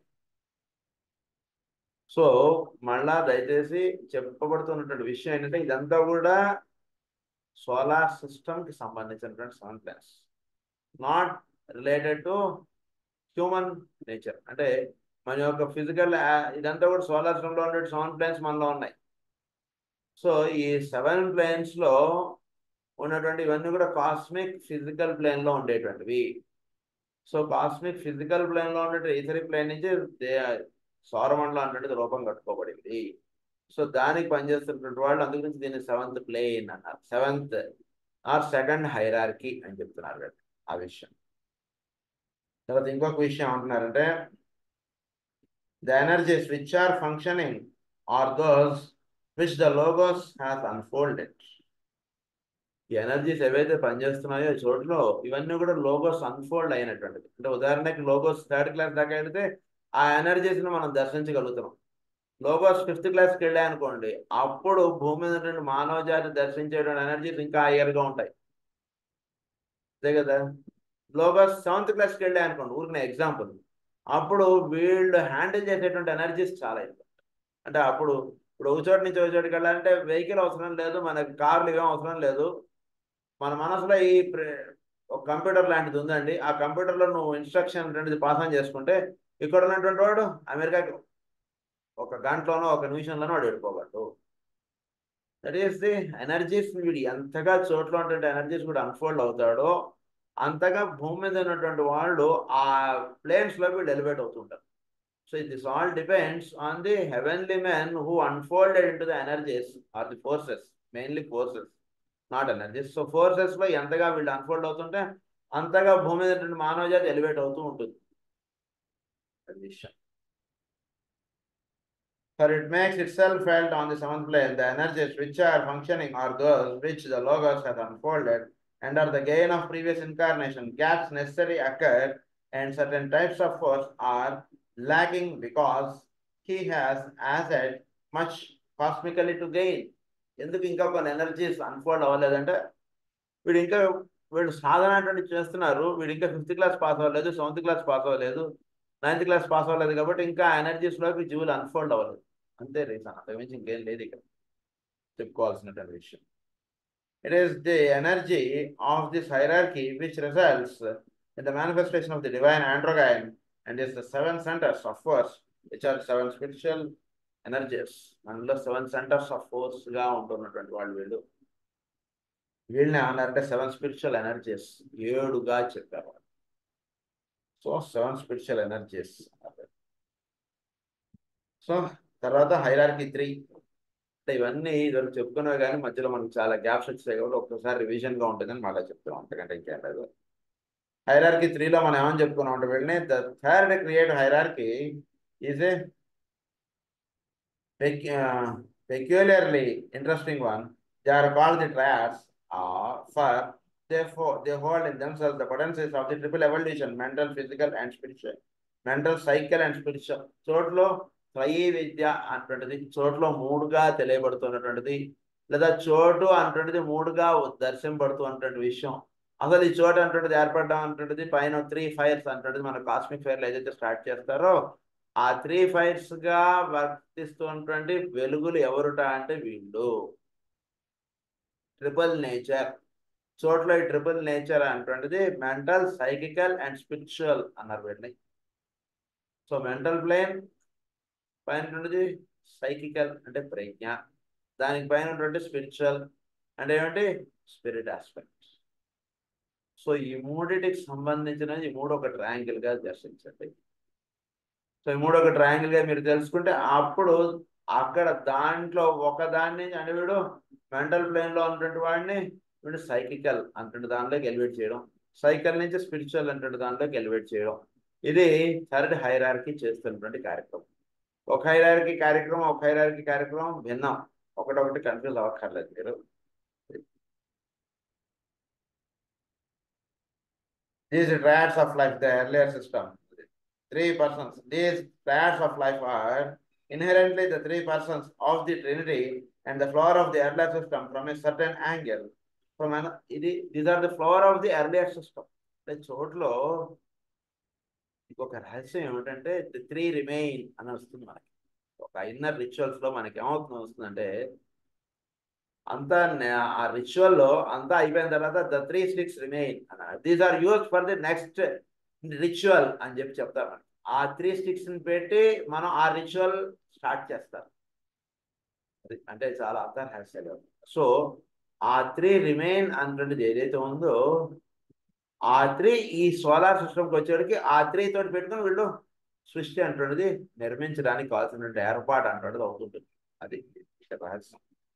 so మళ్ళా దయచేసి చెప్పబడుతున్నటువంటి విషయం ఏంటంటే ఇదంతా కూడా solar సిస్టమ్కి సంబంధించినటువంటి seven planes not related to human nature అంటే మన యొక్క ఫిజికల్ ఇదంతా కూడా సోలార్ సిస్టంలో ఉండే సెవెన్ ప్లాన్స్ మనలో ఉన్నాయి సో ఈ సెవెన్ ప్లేన్స్ లో ఉన్నటువంటి ఇవన్నీ కూడా కాస్మిక్ ఫిజికల్ ప్లేన్ లో ఉండేటువంటివి సో కాస్మిక్ ఫిజికల్ ప్లేన్ లో ఉండే ఇతరి ప్లేన్ నుంచి సౌరమండలం అనేటువంటిది రూపం కట్టుకోబడింది సో దానికి పనిచేస్తున్నటువంటి వాళ్ళు అందుకు నుంచి దీన్ని సెవెంత్ ప్లేన్ అన్నారు సెవెంత్ ఆర్ సెకండ్ హైరార్కీ అని చెప్తున్నారు ఆ విషయం తర్వాత ఇంకొక విషయం అంటున్నారంటే the energies which are functioning or those which the logos has unfolded ఈ ఎనర్జీస్ ఏవైతే పనిచేస్తున్నాయో చోట్ల ఇవన్నీ కూడా లోగోస్ అన్ఫోల్డ్ అయినటువంటిది అంటే ఉదాహరణకి లోగోస్ థర్డ్ క్లాస్ దాకా వెళితే ఆ ఎనర్జీస్ని మనం దర్శించగలుగుతున్నాం లోగోస్ ఫిఫ్త్ క్లాస్కి వెళ్ళాయి అనుకోండి అప్పుడు భూమి మీద ఉన్నటువంటి మానవ జాతి దర్శించేటువంటి ఎనర్జీస్ ఇంకా హయ్యర్గా ఉంటాయి అంతే కదా లోగోస్ సెవెంత్ క్లాస్కి వెళ్ళాయి అనుకోండి ఊరికి ఎగ్జాంపుల్ అప్పుడు వీళ్ళు హ్యాండిల్ చేసేటువంటి ఎనర్జీస్ చాలా ఎక్కువ అంటే అప్పుడు ఇప్పుడు ఒక చోటు నుంచి ఒక చోటుకి వెళ్ళాలంటే వెహికల్ అవసరం లేదు మనకి కార్లు ఏం అవసరం లేదు మన మనసులో ఈ ఒక కంప్యూటర్ లాంటిది ఉందండి ఆ కంప్యూటర్లో నువ్వు ఇన్స్ట్రక్షన్ అనేది పాస్ ఆన్ చేసుకుంటే ఇక్కడ ఉన్నటువంటి వాడు అమెరికాకి ఒక గంటలోనో ఒక నిమిషంలోనో వాడు వెళ్ళిపోగలడు దట్ ఈస్ ది ఎనర్జీస్ వీడు ఎంతగా చోట్ల ఉన్నటువంటి ఎనర్జీస్ కూడా అన్ఫోల్డ్ అవుతాడో అంతగా భూమి మీద ఉన్నటువంటి వాళ్ళు ఆ ప్లేన్స్లో వీళ్ళు ఎలివేట్ అవుతుంటారు so this all depends on the heavenly men who unfolded in to the energies or the forces mainly forces not energies so ఫోర్సెస్లో ఎంతగా వీళ్ళు అన్ఫోల్డ్ అవుతుంటే అంతగా భూమి మీద మానవ జాతి ఎలివేట్ అవుతూ ఉంటుంది విషయం For it makes itself felt on the seventh plane, the energies which are functioning are those which the Logos has unfolded and are the gain of previous incarnation. Gaps necessary occur and certain types of force are lacking because he has as yet much cosmically to gain. ఎందుకు ఇంకా కొన్ని energies unfold అవ్వలేదంటే వీడు ఇంకా వీడు సాధన అటువంటి చేస్తున్నారు వీడు ఇంకా ఫిఫ్త్ క్లాస్ పాస్ అవ్వలేదు సెవెంత్ క్లాస్ పాస్ అవ్వలేదు నైన్త్ క్లాస్ పాస్ అవ్వలేదు కాబట్టి ఇంకా ఎనర్జీస్లోకి జీవులు అన్ఫోల్డ్ అవ్వలేదు అంతే రీజన్ అంతకుమించి ఇంకేం లేదు ఇక్కడ చెప్పుకోవాల్సినటువంటి విషయం it is the energy of this hierarchy which results in the manifestation of the divine androgyne and is the seven centres of force which are seven spiritual energies అందులో సెవెన్ సెంటర్స్ ఆఫ్ ఫోర్స్ గా ఉంటున్నటువంటి వాళ్ళు వీళ్ళు వీళ్ళని ఏమన్నారంటే seven spiritual energies ఏడుగా చెప్పారు so seven spiritual energies so తర్వాత హైరార్కీ త్రీ అంటే ఇవన్నీ ఇద్దరు చెప్పుకున్నవి కానీ మధ్యలో మనకు చాలా గ్యాప్స్ వచ్చాయి కాబట్టి ఒక్కసారి రివిజన్ గా ఉంటుందని మళ్ళీ చెప్తాం అంతకంటే ఇంకేం లేదు హైరార్కీ త్రీలో మనం ఏమని చెప్పుకున్నాం అంటే వీళ్ళని the third create hierarchy is a peculiarly interesting one. They are called the triads uh, for therefore they hold in themselves the potencies of the triple evolution, mental, physical, and spiritual. Mental, psychical, and spiritual. చోట్లో త్రయీ విద్య అటువంటిది చోట్లో మూడుగా తెలియబడుతున్నటువంటిది లేదా చోటు అటువంటిది మూడుగా దర్శింపడుతూ అటువంటి విషయం అసలు ఈ చోటు అటువంటిది ఏర్పడడం అటువంటిది పైన త్రీ ఫైర్స్ అటువంటిది మన కాస్మిక్ ఫైర్లు ఏదైతే స్టార్ట్ చేస్తారో ఆ త్రీ ఫైర్స్ గా వర్తిస్తున్నటువంటి వెలుగులు ఎవరుట అంటే వీళ్ళు ట్రిపుల్ నేచర్ చోట్ల ఈ ట్రిపుల్ నేచర్ అటువంటిది మెంటల్ సైకికల్ అండ్ స్పిరిచువల్ అన్నారు వీటిని సో మెంటల్ ప్లేన్ పైన సైకికల్ అంటే ప్రజ్ఞ దానికి పైన స్పిరిచువల్ అంటే ఏమిటి స్పిరిట్ ఆస్పెక్ట్ సో ఈ మూడిటికి సంబంధించిన ఈ మూడు ఒక ట్రయాంగిల్ గా దర్శించండి సో ఈ మూడు ఒక ట్రయాంగిల్ గా మీరు తెలుసుకుంటే అప్పుడు అక్కడ దాంట్లో ఒక దాన్ని అంటే వీడు మెంటల్ ప్లేన్ లో ఉన్నటువంటి వాడిని వీడు సైకికల్ అంటే దానిలోకి ఎలివేట్ చేయడం సైకిల్ నుంచి స్పిరిచువల్ అంటే దానిలోకి ఎలివేట్ చేయడం ఇది థర్డ్ హైరార్కీ చేస్తున్నటువంటి కార్యక్రమం ఒక హైరార్కీ కార్యక్రమం ఒక హైరార్కీ కార్యక్రమం భిన్నం ఒకటొకటి కన్ఫ్యూజ్ అవ్వక్కర్లేదు మీరు These triads of life, the earlier system, three persons, these triads of life are inherently the three persons of the Trinity and the flower of the earlier system from a certain angle. From an, ఇది these are the flower of the earlier system. అంటే చోట్లో ఇంకొక రహస్యం ఏమిటంటే the three remain అని వస్తుంది మనకి ఒక inner rituals లో మనకి ఏమవుతుంది వస్తుందంటే అంతా నే- ఆ రిచువల్ లో అంతా అయిపోయిన తర్వాత the three sticks remain these are use for the next ritual అని చెప్పి చెప్తారు మనకి. ఆ త్రీ స్టిక్స్ ని పెట్టి మనం ఆ రిచువల్ స్టార్ట్ చేస్తాం అది అంటే చాలా అంతర్హాస్యాలు సో ఆ త్రీ రిమైన్ అన్నటువంటిది ఏదైతే ఉందో ఆ త్రీ ఈ సోలార్ సిస్టమ్కి వచ్చేటికి ఆ త్రీ తోటి పెట్టుకుని వీళ్ళు సృష్టి అంటున్నది నిర్మించడానికి కావాల్సినటువంటి ఏర్పాటు అంటున్నది అవుతుంటుంది అది ఇక్కడ రహస్యం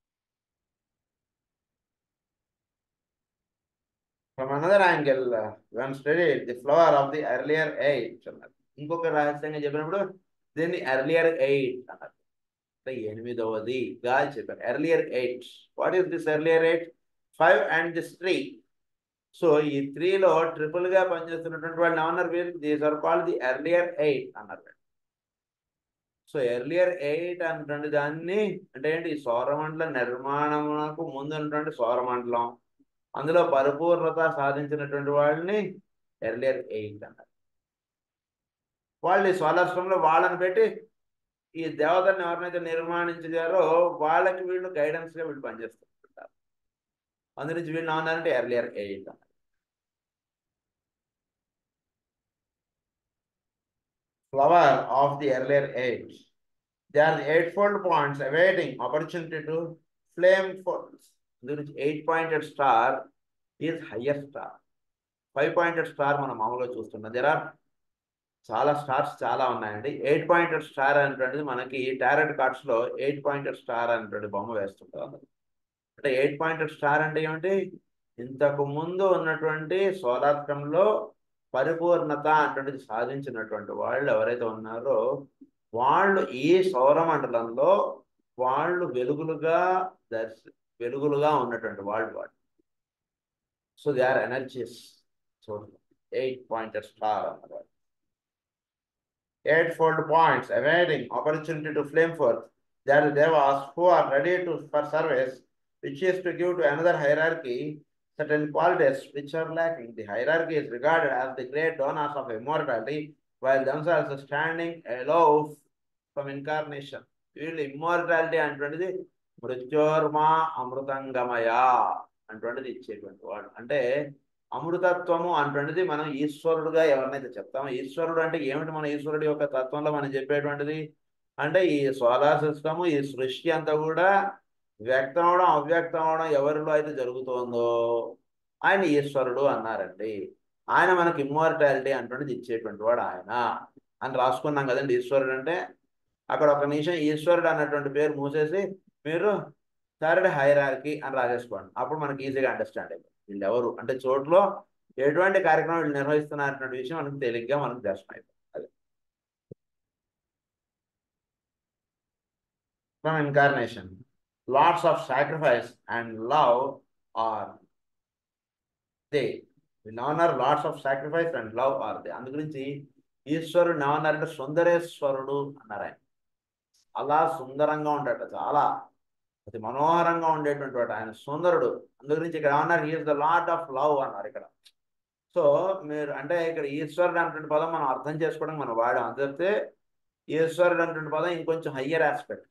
From another angle, uh, when studied the flower of the earlier age అన్నారు ఇంకొక రహస్యంగా చెప్పినప్పుడు దీన్ని ఎర్లియర్ ఎయిట్ అన్నారు అంటే ఎనిమిదవదిగా చెప్పారు earlier eight what is this earlier eight five and this three so ఈ త్రీలో ట్రిపుల్ గా పనిచేస్తున్నటువంటి వాళ్ళు ఏమన్నారు వీళ్ళు these are called the earlier eight అన్నారు సో ఎర్లియర్ ఎయిట్ అన్నటువంటి దాన్ని అంటే ఏంటి ఈ సౌరమండల నిర్మాణమునకు ముందు ఉన్నటువంటి సౌరమండలం అందులో పరిపూర్ణత సాధించినటువంటి వాళ్ళని ఎర్లియర్ ఎయిట్ అన్నారు వాళ్ళు ఈ సోలార్ వాళ్ళని పెట్టి ఈ దేవతలను ఎవరినైతే నిర్మాణించారో వాళ్ళకి వీళ్ళు గైడెన్స్ గా వీళ్ళు పనిచేస్తుంటారు అందు నుంచి వీళ్ళు ఏమన్నారంటే ఎర్లియర్ ఎయిట్ అన్నారు flower of the earlier age. They are the eightfold points awaiting opportunity to flame force. Which eight-pointed star is highest star. Five-pointed star మనం మామూలుగా చూస్తున్నాం దేర్ ఆర్ చాలా స్టార్స్ చాలా ఉన్నాయండి ఎయిట్ పాయింటెడ్ స్టార్ అనేటువంటిది మనకి tarot cards లో eight pointed star అనేటువంటి బొమ్మ వేస్తుంటారు అంటే ఎయిట్ పాయింటెడ్ స్టార్ అంటే ఏమిటి ఇంతకు ముందు ఉన్నటువంటి సోలార్ లో పరిపూర్ణత అటువంటిది సాధించినటువంటి వాళ్ళు ఎవరైతే ఉన్నారో వాళ్ళు ఈ సౌరమండలంలో వాళ్ళు వెలుగులుగా దర్శ వెలుగులుగా ఉన్నటువంటి వాళ్ళు వాళ్ళు సో దే ఆర్ ఎనర్జీస్ చూడండి ఎయిట్ పాయింటెడ్ స్టార్ అన్నమాట eightfold points awaiting opportunity to flame forth. They are the devas who are ready to for service, which is to give to another hierarchy certain qualities which are lacking. The hierarchy is regarded as the great donors of immortality, while themselves standing aloof from incarnation. వీళ్ళు immortality అటువంటిది మృత్యోర్మా అమృతంగమయ అటువంటిది ఇచ్చేటువంటి వాడు అంటే అమృతత్వము అటువంటిది మనం ఈశ్వరుడుగా ఎవరినైతే చెప్తామో ఈశ్వరుడు అంటే ఏమిటి మన ఈశ్వరుడు యొక్క తత్వంలో మనం చెప్పేటువంటిది అంటే ఈ సోలార్ సిస్టమ్ ఈ సృష్టి అంతా కూడా వ్యక్తం అవడం అవ్యక్తం అవడం ఎవరిలో అయితే జరుగుతోందో ఆయన ఈశ్వరుడు అన్నారండి ఆయన మనకి ఇమ్మోర్టాలిటీ అటువంటిది ఇచ్చేటువంటి వాడు ఆయన అని రాసుకున్నాం కదండి ఈశ్వరుడు అంటే అక్కడ ఒక నిమిషం ఈశ్వరుడు అన్నటువంటి పేరు మూసేసి మీరు థర్డ్ హైరార్కీ అని రాసేసుకోండి అప్పుడు మనకి ఈజీగా అండర్స్టాండ్ అయిపోతుంది వీళ్ళు ఎవరు అంటే చోట్లో ఎటువంటి కార్యక్రమం వీళ్ళు నిర్వహిస్తున్నటువంటి విషయం మనకు తేలిగ్గా మనకు దర్శనం అయిపోతుంది అది from incarnation lots of sacrifice and love are they వీళ్ళు ఏమన్నారు lots of sacrifice and love are they అందు గురించి ఈశ్వరుడు ఏమన్నారంటే సుందరేశ్వరుడు అన్నారు ఆయన అలా సుందరంగా ఉండట చాలా అతి మనోహరంగా ఉండేటువంటి వాడు ఆయన సుందరుడు అందు గురించి ఇక్కడ ఏమన్నారు is the lot of love అన్నారు ఇక్కడ సో మీరు అంటే ఇక్కడ ఈశ్వరుడు అనేటువంటి పదం మనం అర్థం చేసుకోవడానికి మనం వాడాం అంత చెప్తే ఈశ్వరుడు అనేటువంటి పదం ఇంకొంచెం హయ్యర్ ఆస్పెక్ట్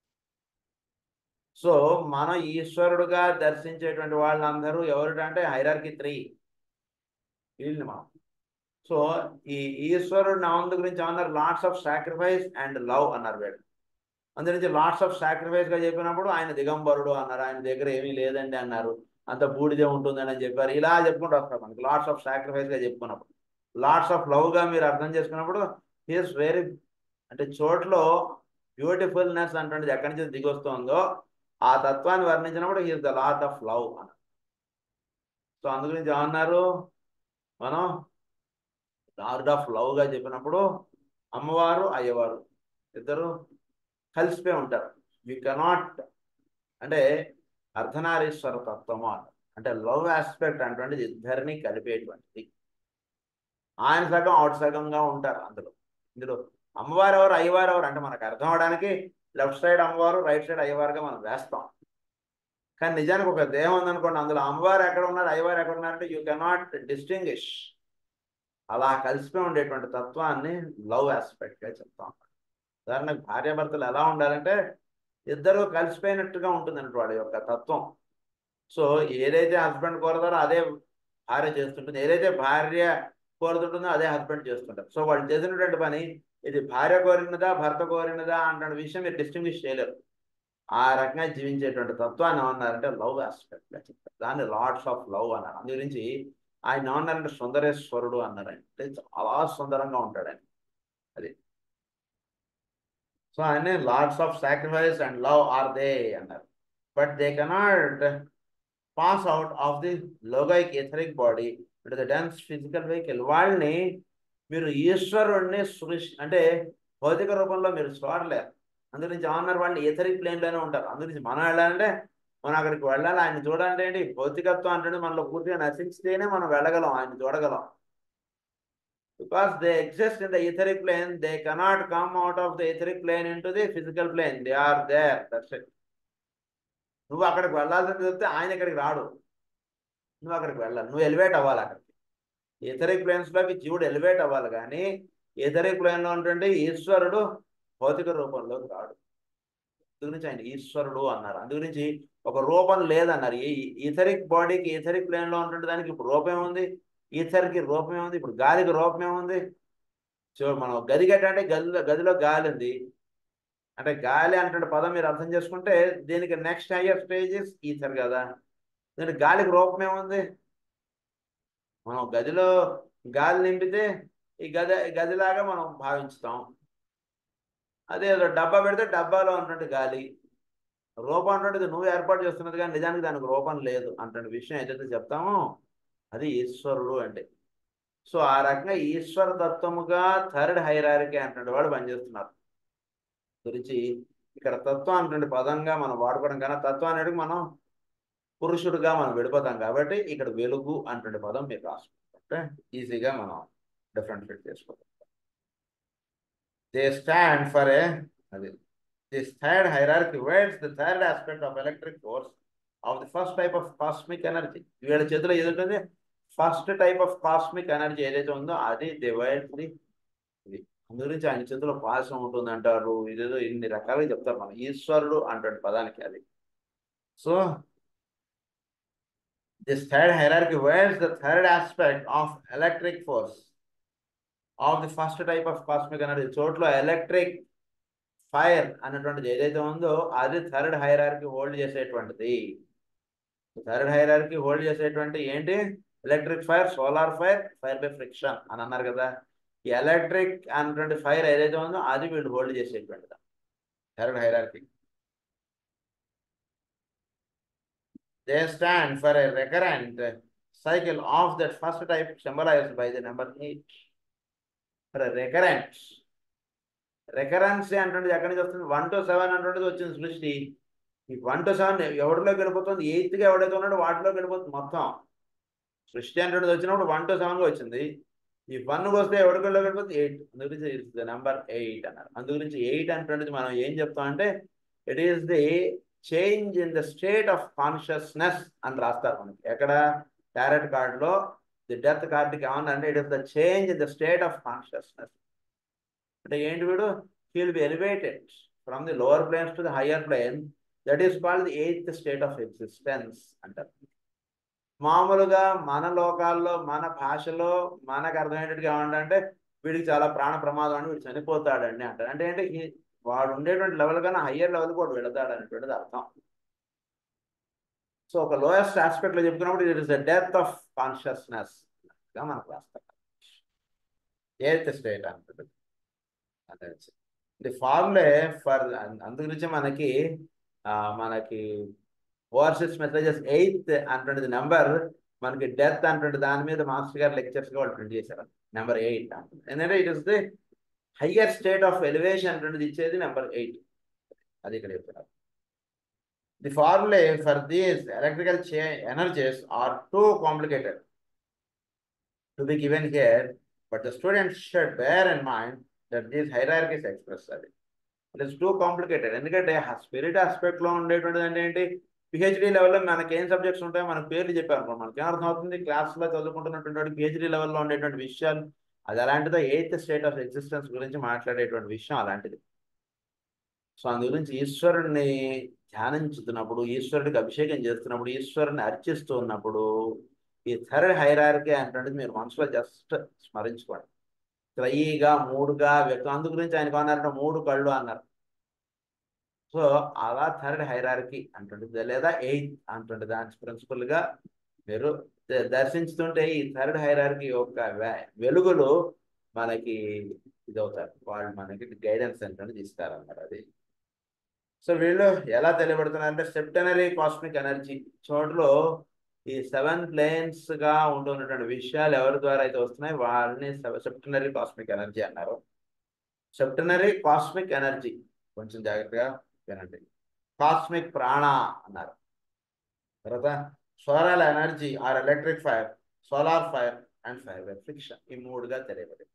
సో మనం ఈశ్వరుడుగా దర్శించేటువంటి వాళ్ళందరూ ఎవరు అంటే హైరార్కి త్రీ వీళ్ళని మనం సో ఈ ఈశ్వరుడు నామందు గురించి ఏమన్నారు lots of sacrifice and love అన్నారు వీళ్ళు అందు నుంచి లాట్స్ ఆఫ్ సాక్రిఫైస్ గా చెప్పినప్పుడు ఆయన దిగంబరుడు అన్నారు ఆయన దగ్గర ఏమీ లేదండి అన్నారు అంత బూడిదే ఉంటుందని అని చెప్పారు ఇలా చెప్పుకుంటూ వస్తారు మనకి లాట్స్ ఆఫ్ సాక్రిఫైస్గా చెప్పుకున్నప్పుడు లాట్స్ ఆఫ్ లవ్గా మీరు అర్థం చేసుకున్నప్పుడు హీస్ వెరీ అంటే చోట్లో బ్యూటిఫుల్నెస్ అంటే ఎక్కడి నుంచి దిగి వస్తుందో ఆ తత్వాన్ని వర్ణించినప్పుడు he's the lot of love అని సో అందు గురించి ఏమన్నారు మనం లార్డ్ ఆఫ్ లవ్గా చెప్పినప్పుడు అమ్మవారు అయ్యవారు ఇద్దరు కలిసిపోయి ఉంటారు వి కెనాట్ అంటే అర్ధనారీశ్వర తత్వము అంటారు అంటే లవ్ ఆస్పెక్ట్ అటువంటిది ఇద్దరిని కలిపేటువంటిది ఆయన సగం అవుట్ సగంగా ఉంటారు అందులో ఇందులో అమ్మవారు ఎవరు అయ్యవారు ఎవరు అంటే మనకు అర్థం అవడానికి లెఫ్ట్ సైడ్ అమ్మవారు రైట్ సైడ్ అయ్యవారుగా మనం వేస్తాం కానీ నిజానికి ఒక దేహం ఉందనుకోండి అందులో అమ్మవారు ఎక్కడ ఉన్నారు అయ్యవారు ఎక్కడ ఉన్నారంటే యూ కెనాట్ డిస్టింగ్విష్ అలా కలిసిపోయి ఉండేటువంటి తత్వాన్ని లవ్ ఆస్పెక్ట్గా చెప్తాం ఉదాహరణకు భార్యాభర్తలు ఎలా ఉండాలంటే ఇద్దరు కలిసిపోయినట్టుగా ఉంటుందంట వాడి యొక్క తత్వం సో ఏదైతే హస్బెండ్ కోరతారో అదే భార్య చేస్తుంటుంది ఏదైతే భార్య కోరుతుంటుందో అదే హస్బెండ్ చేస్తుంటారు సో వాళ్ళు చేసినటువంటి పని ఇది భార్య కోరినదా భర్త కోరినదా అన్న విషయం మీరు డిస్టింగ్విష్ చేయలేరు ఆ రకంగా జీవించేటువంటి తత్వాన్ని ఏమన్నారంటే లవ్ ఆస్పెక్ట్గా చెప్తారు దాన్ని లార్డ్స్ ఆఫ్ లవ్ అన్నారు అందు గురించి ఆయన ఏమన్నారంటే సుందరేశ్వరుడు అన్నారు ఆయన అంటే చాలా సుందరంగా ఉంటాడు ఆయన అది సో ఆయన lords of sacrifice and love are they అన్నారు but they cannot pass out of the logoic etheric body అంటే ద డెన్స్ ఫిజికల్ వెహికల్ వాళ్ళని మీరు ఈశ్వరుణ్ణి సృష్టి అంటే భౌతిక రూపంలో మీరు చూడలేరు అందుగురించి ఏమన్నారు వాళ్ళు ఎథరిక్ ప్లేన్లోనే ఉంటారు అందుగురించి మనం వెళ్ళాలంటే మనం అక్కడికి వెళ్ళాలి ఆయన చూడాలంటే ఏంటి భౌతికత్వం అంటే మనలో పూర్తిగా నశించితేనే మనం వెళ్ళగలం ఆయన చూడగలం because they exist in the etheric plane they cannot come out of the etheric plane into the physical plane they are there that's it నువ్వు అక్కడికి వెళ్ళాల్సింది చెప్తే ఆయన ఇక్కడికి రాడు నువ్వు అక్కడికి వెళ్ళాలి నువ్వు ఎలివేట్ అవ్వాలి అక్కడికి ఇతరిక్ ప్లేన్స్లోకి జీవుడు ఎలివేట్ అవ్వాలి కానీ ఇతరిక్ ప్లేన్లో ఉంటుంటే ఈశ్వరుడు భౌతిక రూపంలోకి రాడు గురించి ఆయన ఈశ్వరుడు అన్నారు అందు గురించి ఒక రూపం లేదన్నారు ఈ ఇథరిక్ బాడీకి ఇథరిక్ ప్లేన్లో ఉంటుంటే దానికి ఇప్పుడు రూపం ఏముంది ఈథర్కి రూపం ఏముంది ఇప్పుడు గాలికి రూపం ఏముంది సో మనం గది కట్టంటే గదిలో గదిలో గాలి ఉంది అంటే గాలి అంటే పదం మీరు అర్థం చేసుకుంటే దీనికి నెక్స్ట్ హయ్యర్ స్టేజెస్ ఈథర్ కదా దీనికి గాలికి రూపం ఏముంది మనం గదిలో గాలి నింపితే ఈ గది గదిలాగా మనం భావించుతాం అదే డబ్బా పెడితే డబ్బాలో ఉన్నటువంటి గాలి రూపం అంటుండేది నువ్వు ఏర్పాటు చేస్తున్నది కానీ నిజానికి దానికి రూపం లేదు అంటే విషయం ఏదైతే చెప్తామో అది ఈశ్వరుడు అంటే సో ఆ రకంగా ఈశ్వర తత్వముగా థర్డ్ హైరారిటీ అంటే వాడు పనిచేస్తున్నారు గురించి ఇక్కడ తత్వం అంటే పదంగా మనం వాడుకోవడం కన్నా తత్వం అనేది మనం పురుషుడుగా మనం విడిపోతాం కాబట్టి ఇక్కడ వెలుగు అంటే పదం మీరు రాసుకుంటే ఈజీగా మనం డిఫరెన్షియేట్ చేసుకోవచ్చు దే స్టాండ్ ఫర్ ఏ అది this third hierarchy words the third aspect of electric force of the first type of cosmic energy వీళ్ళ చేతిలో ఏది ఉంటుంది first type of cosmic energy ఏదైతే ఉందో అది డివైడ్ ది ఇది అందు గురించి ఆయన చేతిలో పాశం ఉంటుంది అంటారు ఇదేదో ఇన్ని రకాలుగా చెప్తారు మనం ఈశ్వరుడు అంటే పదానికి అది so this third hierarchy words the third aspect of electric force of the first type of cosmic energy చోట్ల ఎలక్ట్రిక్ ఫైర్ అన్నటువంటిది ఏదైతే ఉందో అది థర్డ్ హైరార్కి హోల్డ్ చేసేటువంటిది థర్డ్ హైరార్కి హోల్డ్ చేసేటువంటి ఏంటి electric fire solar fire fire by friction అని అన్నారు కదా ఈ ఎలక్ట్రిక్ అన్నటువంటి ఫైర్ ఏదైతే ఉందో అది వీళ్ళు హోల్డ్ చేసేటువంటిది third hierarchy they stand for a recurrent cycle of that first type symbolized by the number 8 for a recurrence recurrence అంటుండేది ఎక్కడి నుంచి వస్తుంది వన్ టు సెవెన్ అంటుండేది వచ్చింది సృష్టి ఈ వన్ టు సెవెన్ ఎవరిలోకి వెళ్ళిపోతుంది ఎయిత్గా ఎవడైతే ఉన్నాడో వాటిలోకి వెళ్ళిపోతుంది మొత్తం సృష్టి అంటుండేది వచ్చినప్పుడు వన్ టు సెవెన్గా వచ్చింది ఈ వన్ వస్తే ఎవరిలోకి వెళ్ళిపోతుంది ఎయిట్ అందు గురించి నెంబర్ ఎయిట్ అన్నారు అందు గురించి ఎయిట్ అంటుండేది మనం ఏం చెప్తామంటే it is the change in the state of consciousness అని రాస్తారు మనకి ఎక్కడ టారెట్ కార్డులో ది డెత్ కార్డుకి ఏమన్నా it is the change in the state of consciousness అంటే ఏంటి వీడు he'll be elevated from the lower planes to the higher plane that is called the eighth state of existence అంటారు మామూలుగా మన లోకాల్లో మన భాషలో మనకు అర్థమయ్యేటట్టుగా ఏమంటే వీడికి చాలా ప్రాణ ప్రమాదం అని వీడు చనిపోతాడండి అంటారు అంటే ఏంటి వాడు ఉండేటువంటి లెవెల్ కన్నా హయ్యర్ లెవెల్ కూడా వెళతాడు అనేటువంటిది అర్థం సో సో ఒక లోయెస్ట్ ఆస్పెక్ట్ లో చెప్పుకున్నప్పుడు it is the death of consciousness గా మనకు రాస్తాం ఎయిత్ స్టేట్ అంటుంది అదే ది ఫార్ములే ఫర్ అందు గురించి మనకి ఆ, మనకి ఓవర్సీస్ మెసేజెస్ ఎయిత్ అంటుండేది నెంబర్ మనకి డెత్ అంటుండే దాని మీద మాస్టర్ గారు లెక్చర్స్ గా వాళ్ళు ప్రింట్ చేశారు నెంబర్ ఎయిట్ ఎందుకంటే it is the higher state of elevation అంటుండేది ఇచ్చేది నెంబర్ ఎయిట్ అది ఇక్కడ చెప్తున్నారు the formulae for these electrical చే energies are too complicated to be given here but the students should bear in mind that these hierarchies express అది it is too complicated ఎందుకంటే spirit aspect లో ఉండేటువంటిది అంటే ఏంటి పిహెచ్డి లెవెల్లో మనకి ఏం సబ్జెక్ట్స్ ఉంటాయో మనకు పేర్లు చెప్పారు అనుకో మనకి ఏమర్థం అవుతుంది క్లాస్ లో చదువుకుంటున్నటువంటి పిహెచ్డి లెవెల్లో ఉండేటువంటి విషయాలు అది అలాంటిదో ఎయిత్ స్టేట్ ఆఫ్ ఎగ్జిస్టెన్స్ గురించి మాట్లాడేటువంటి విషయం అలాంటిది సో అందు గురించి ఈశ్వరుణ్ణి ధ్యానించుతున్నప్పుడు ఈశ్వరుడికి అభిషేకం చేస్తున్నప్పుడు ఈశ్వరుని అర్చిస్తూ ఉన్నప్పుడు ఈ థర్డ్ హైరార్కీ అంటున్నది మీరు మనసులో జస్ట్ స్మరించుకోండి త్రయీగా మూడుగా వ్యక్తం అందు గురించి ఆయనకు అన్నారంటే మూడు కళ్ళు అన్నారు సో అలా థర్డ్ హైరార్కీ అంటుంటుంది లేదా ఎయిత్ అంటుంటుంది దాని ప్రిన్సిపల్ గా మీరు ద- దర్శించుతుంటే ఈ థర్డ్ హైరార్కీ యొక్క వె- వెలుగులు మనకి ఇదవుతారు వాళ్ళు మనకి గైడెన్స్ అంటే ఇస్తారన్నమాట అది సో వీళ్ళు ఎలా తెలియబడుతున్నారంటే సెప్టనరీ కాస్మిక్ ఎనర్జీ చోటులో ఈ సెవెన్ ప్లేన్స్ గా ఉంటున్నటువంటి విషయాలు ఎవరి ద్వారా అయితే వస్తున్నాయి వాళ్ళని సెప్టనరీ కాస్మిక్ ఎనర్జీ అన్నారు సెప్టనరీ కాస్మిక్ ఎనర్జీ కొంచెం జాగ్రత్తగా వినండి కాస్మిక్ ప్రాణ అన్నారు తర్వాత solar energy are electric fire solar fire and fire friction ఈ మూడుగా తెలియబడింది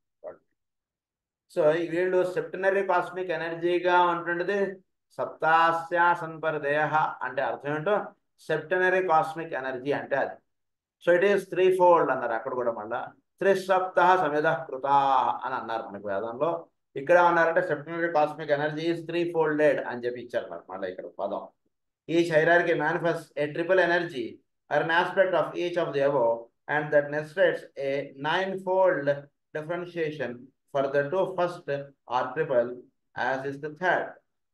సో ఈ వీళ్ళు సెప్టనరీ కాస్మిక్ ఎనర్జీగా ఉంటుండేది సప్తాస్యా సంపరదేహ అంటే అర్థం ఏంటో సెప్టనరీ కాస్మిక్ ఎనర్జీ అంటే అది so it is threefold అన్నారు అక్కడ కూడా మళ్ళా త్రిసప్త సమిధ కృతా అని అన్నారు మనకు వేదంలో ఇక్కడ అన్నారంటే septenary cosmic energy is three folded అని చెప్పి ఇచ్చారు మనకు మళ్ళీ ఇక్కడ పదం each hierarchy manifest a triple energy are an aspect of each of the above and that necessitates a nine-fold differentiation for the two first are triple as is the third.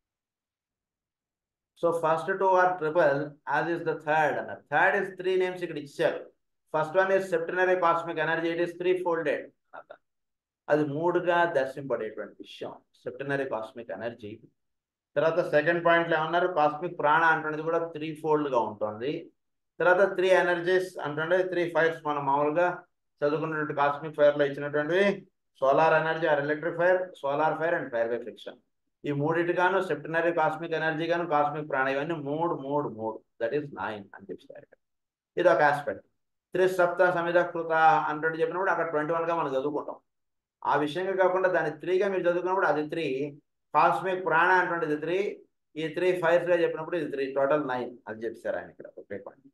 So first two are triple as is the third. And the third is three names ఇక్కడ ఇచ్చారు first one is septenary cosmic energy it is three folded అది మూడుగా దర్శింపడేటువంటి విషయం septenary cosmic energy తర్వాత second పాయింట్లో ఏమన్నారు cosmic ప్రాణ అంటున్నది కూడా త్రీ ఫోల్డ్ గా ఉంటుంది తర్వాత త్రీ ఎనర్జీస్ అంటే త్రీ ఫైర్స్ మనం మామూలుగా చదువుకున్నటువంటి కాస్మిక్ ఫైర్ లో ఇచ్చినటువంటివి solar energy are electric fire solar fire and fire by friction ఈ మూడింటిగాను సెప్టనరీ కాస్మిక్ ఎనర్జీ గాను కాస్మిక్ ప్రాణ ఇవన్నీ మూడు మూడు మూడు దట్ ఈస్ నైన్ అని చెప్తారు ఇది ఒక ఆస్పెక్ట్ త్రి సప్త సమిధ కృత అంటే చెప్పినప్పుడు అక్కడ ట్వంటీ వన్ గా మనం చదువుకుంటాం ఆ విషయంగా కాకుండా దాన్ని త్రీగా మీరు చదువుకున్నప్పుడు అది త్రీ కాస్మిక్ ప్రాణ అంటే త్రీ ఈ త్రీ ఫైర్స్ గా చెప్పినప్పుడు ఇది త్రీ టోటల్ నైన్ అది చెప్పారు ఆయన ఇక్కడ ఒకే point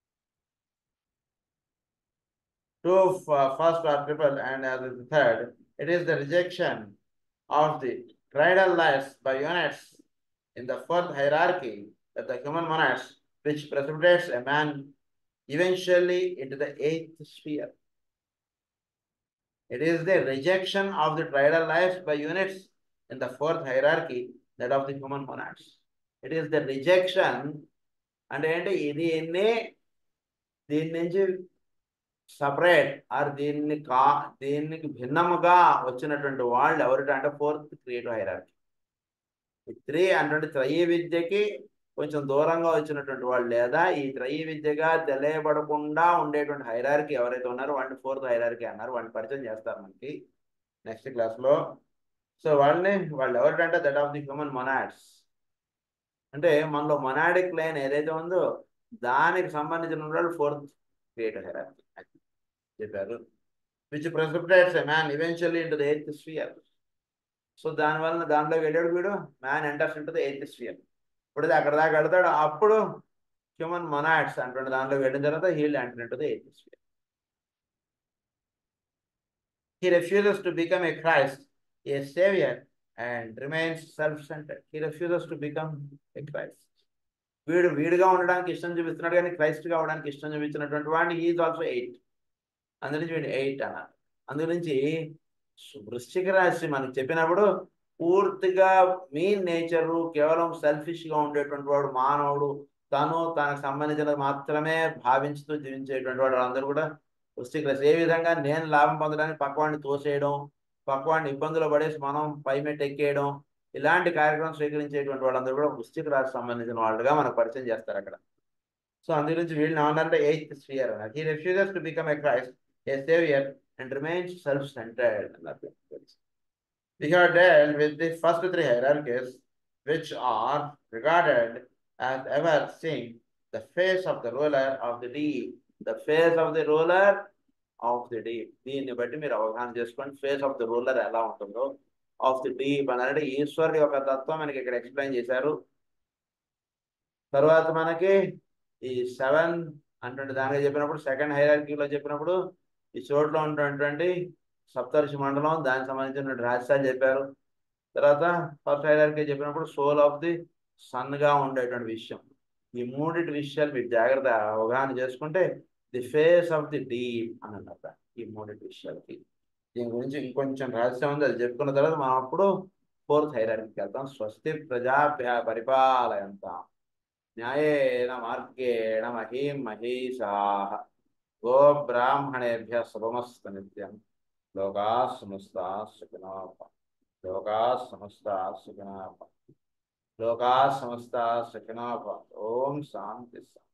two f- first are triple and as is the third, it is the rejection of the tridal lives by units in the fourth hierarchy that the human monads, which precipitates a man eventually into the eighth sphere. It is the rejection of the tridal lives by units in the fourth hierarchy, that of the human monads. It is the rejection అంటే ఏంటి ఇది ఎన్ని దీని నుంచి separate are దీన్ని కా దీనికి భిన్నముగా వచ్చినటువంటి వాళ్ళు ఎవరికంటే ఫోర్త్ క్రియేటివ్ హైరార్కీ ఈ త్రీ అంటే త్రయీ విద్యకి కొంచెం దూరంగా వచ్చినటువంటి వాళ్ళు లేదా ఈ త్రయీ విద్యగా తెలియబడకుండా ఉండేటువంటి హైరార్కీ ఎవరైతే ఉన్నారో వాళ్ళని ఫోర్త్ హైరార్కీ అన్నారు వాళ్ళని పరిచయం చేస్తారు మనకి నెక్స్ట్ క్లాస్ లో సో వాళ్ళని వాళ్ళు ఎవరికంటే that of the human monads అంటే మనలో మొనాడిక్ లైన్ ఏదైతే ఉందో దానికి సంబంధించిన వాళ్ళు ఫోర్త్ క్రియేటివ్ హైరార్కీ చెప్పారు which precipitates a man eventually into the eighth sphere so దానివల్ల దాంట్లో వెళ్ళాడు వీడు man enters into the eighth sphere ఇప్పుడు ఇది అక్కడ దాకా వెళ్తాడు అప్పుడు హ్యూమన్ మొనాట్స్ అంటుండే దాంట్లో వెళ్ళిన తర్వాత he'll enter into the eighth sphere He refuses to become a Christ, a savior, and remains self-centered. He refuses to become a Christ. వీడు వీడిగా ఉండడానికి ఇష్టం చూపిస్తున్నాడు కానీ క్రైస్ట్ గా అవడానికి ఇష్టం చూపించినటువంటి వాడిని ఈజ్ ఆల్సో ఎయిట్ అందు నుంచి వీడు ఎయిట్ అన్నారు అందు నుంచి వృశ్చిక రాశి మనకు చెప్పినప్పుడు పూర్తిగా మీన్ నేచరు కేవలం సెల్ఫిష్ గా ఉండేటువంటి వాడు మానవుడు తను తనకు సంబంధించినది మాత్రమే భావించుతూ జీవించేటువంటి వాడు వాళ్ళందరూ కూడా వృష్టిక రాశి ఏ విధంగా నేను లాభం పొందడానికి పక్కవాడిని తోసేయడం పక్కవాడిని ఇబ్బందులు పడేసి మనం పై మెట్టు ఎక్కేయడం ఇలాంటి కార్యక్రమం స్వీకరించేటువంటి వాళ్ళందరూ కూడా వృష్టిక రాశి సంబంధించిన వాళ్ళుగా మనకు పరిచయం చేస్తారు అక్కడ సో అందు గురించి వీళ్ళని ఏమన్నారంటే ఎయిత్ స్పియర్ అన్నారు he refuses to become a Christ a saviour and remains self centred అన్నారు We have dealt with the first three hierarchies, which are regarded as ever seeing the face of the ruler of the deep. The face of the ruler of the deep. దీన్ని బట్టి మీరు అవగాహన చేసుకోండి face of the ruler ఎలా ఉంటుందో of the deep అని అంటే ఈశ్వరుడి యొక్క తత్వం మనకి ఇక్కడ ఎక్స్ప్లెయిన్ చేశారు తర్వాత మనకి ఈ సెవెన్ అంటే దానికి చెప్పినప్పుడు సెకండ్ హైరార్కీలో చెప్పినప్పుడు ఈ చోట్లో ఉన్నటువంటి సప్తర్షి మండలం దానికి సంబంధించిన రహస్యాలు చెప్పారు తర్వాత ఫస్ట్ హైరార్కీ చెప్పినప్పుడు సోల్ ఆఫ్ ది సన్ గా ఉండేటువంటి విషయం ఈ మూడిటి విషయాలు మీరు జాగ్రత్త అవగాహన చేసుకుంటే the face of the deep అని అన్నమాట ఈ మూడిటి విషయాలకి దీని గురించి ఇంకొంచెం రహస్యం ఉంది అది చెప్పుకున్న తర్వాత మనం అప్పుడు ఫోర్త్ హైరార్కీకి వెళ్తాం స్వస్తి ప్రజాభ్య పరిపాలయంతాం న్యాయేన మార్గేణ మహీం మహీషా గో బ్రాహ్మణేభ్య శుభమస్తు నిత్యం లోకా సమస్తా సుఖినో లోకా సమస్తా సుఖినో లోకా సమస్తా సుఖినో ఓం శాంతి శాంతి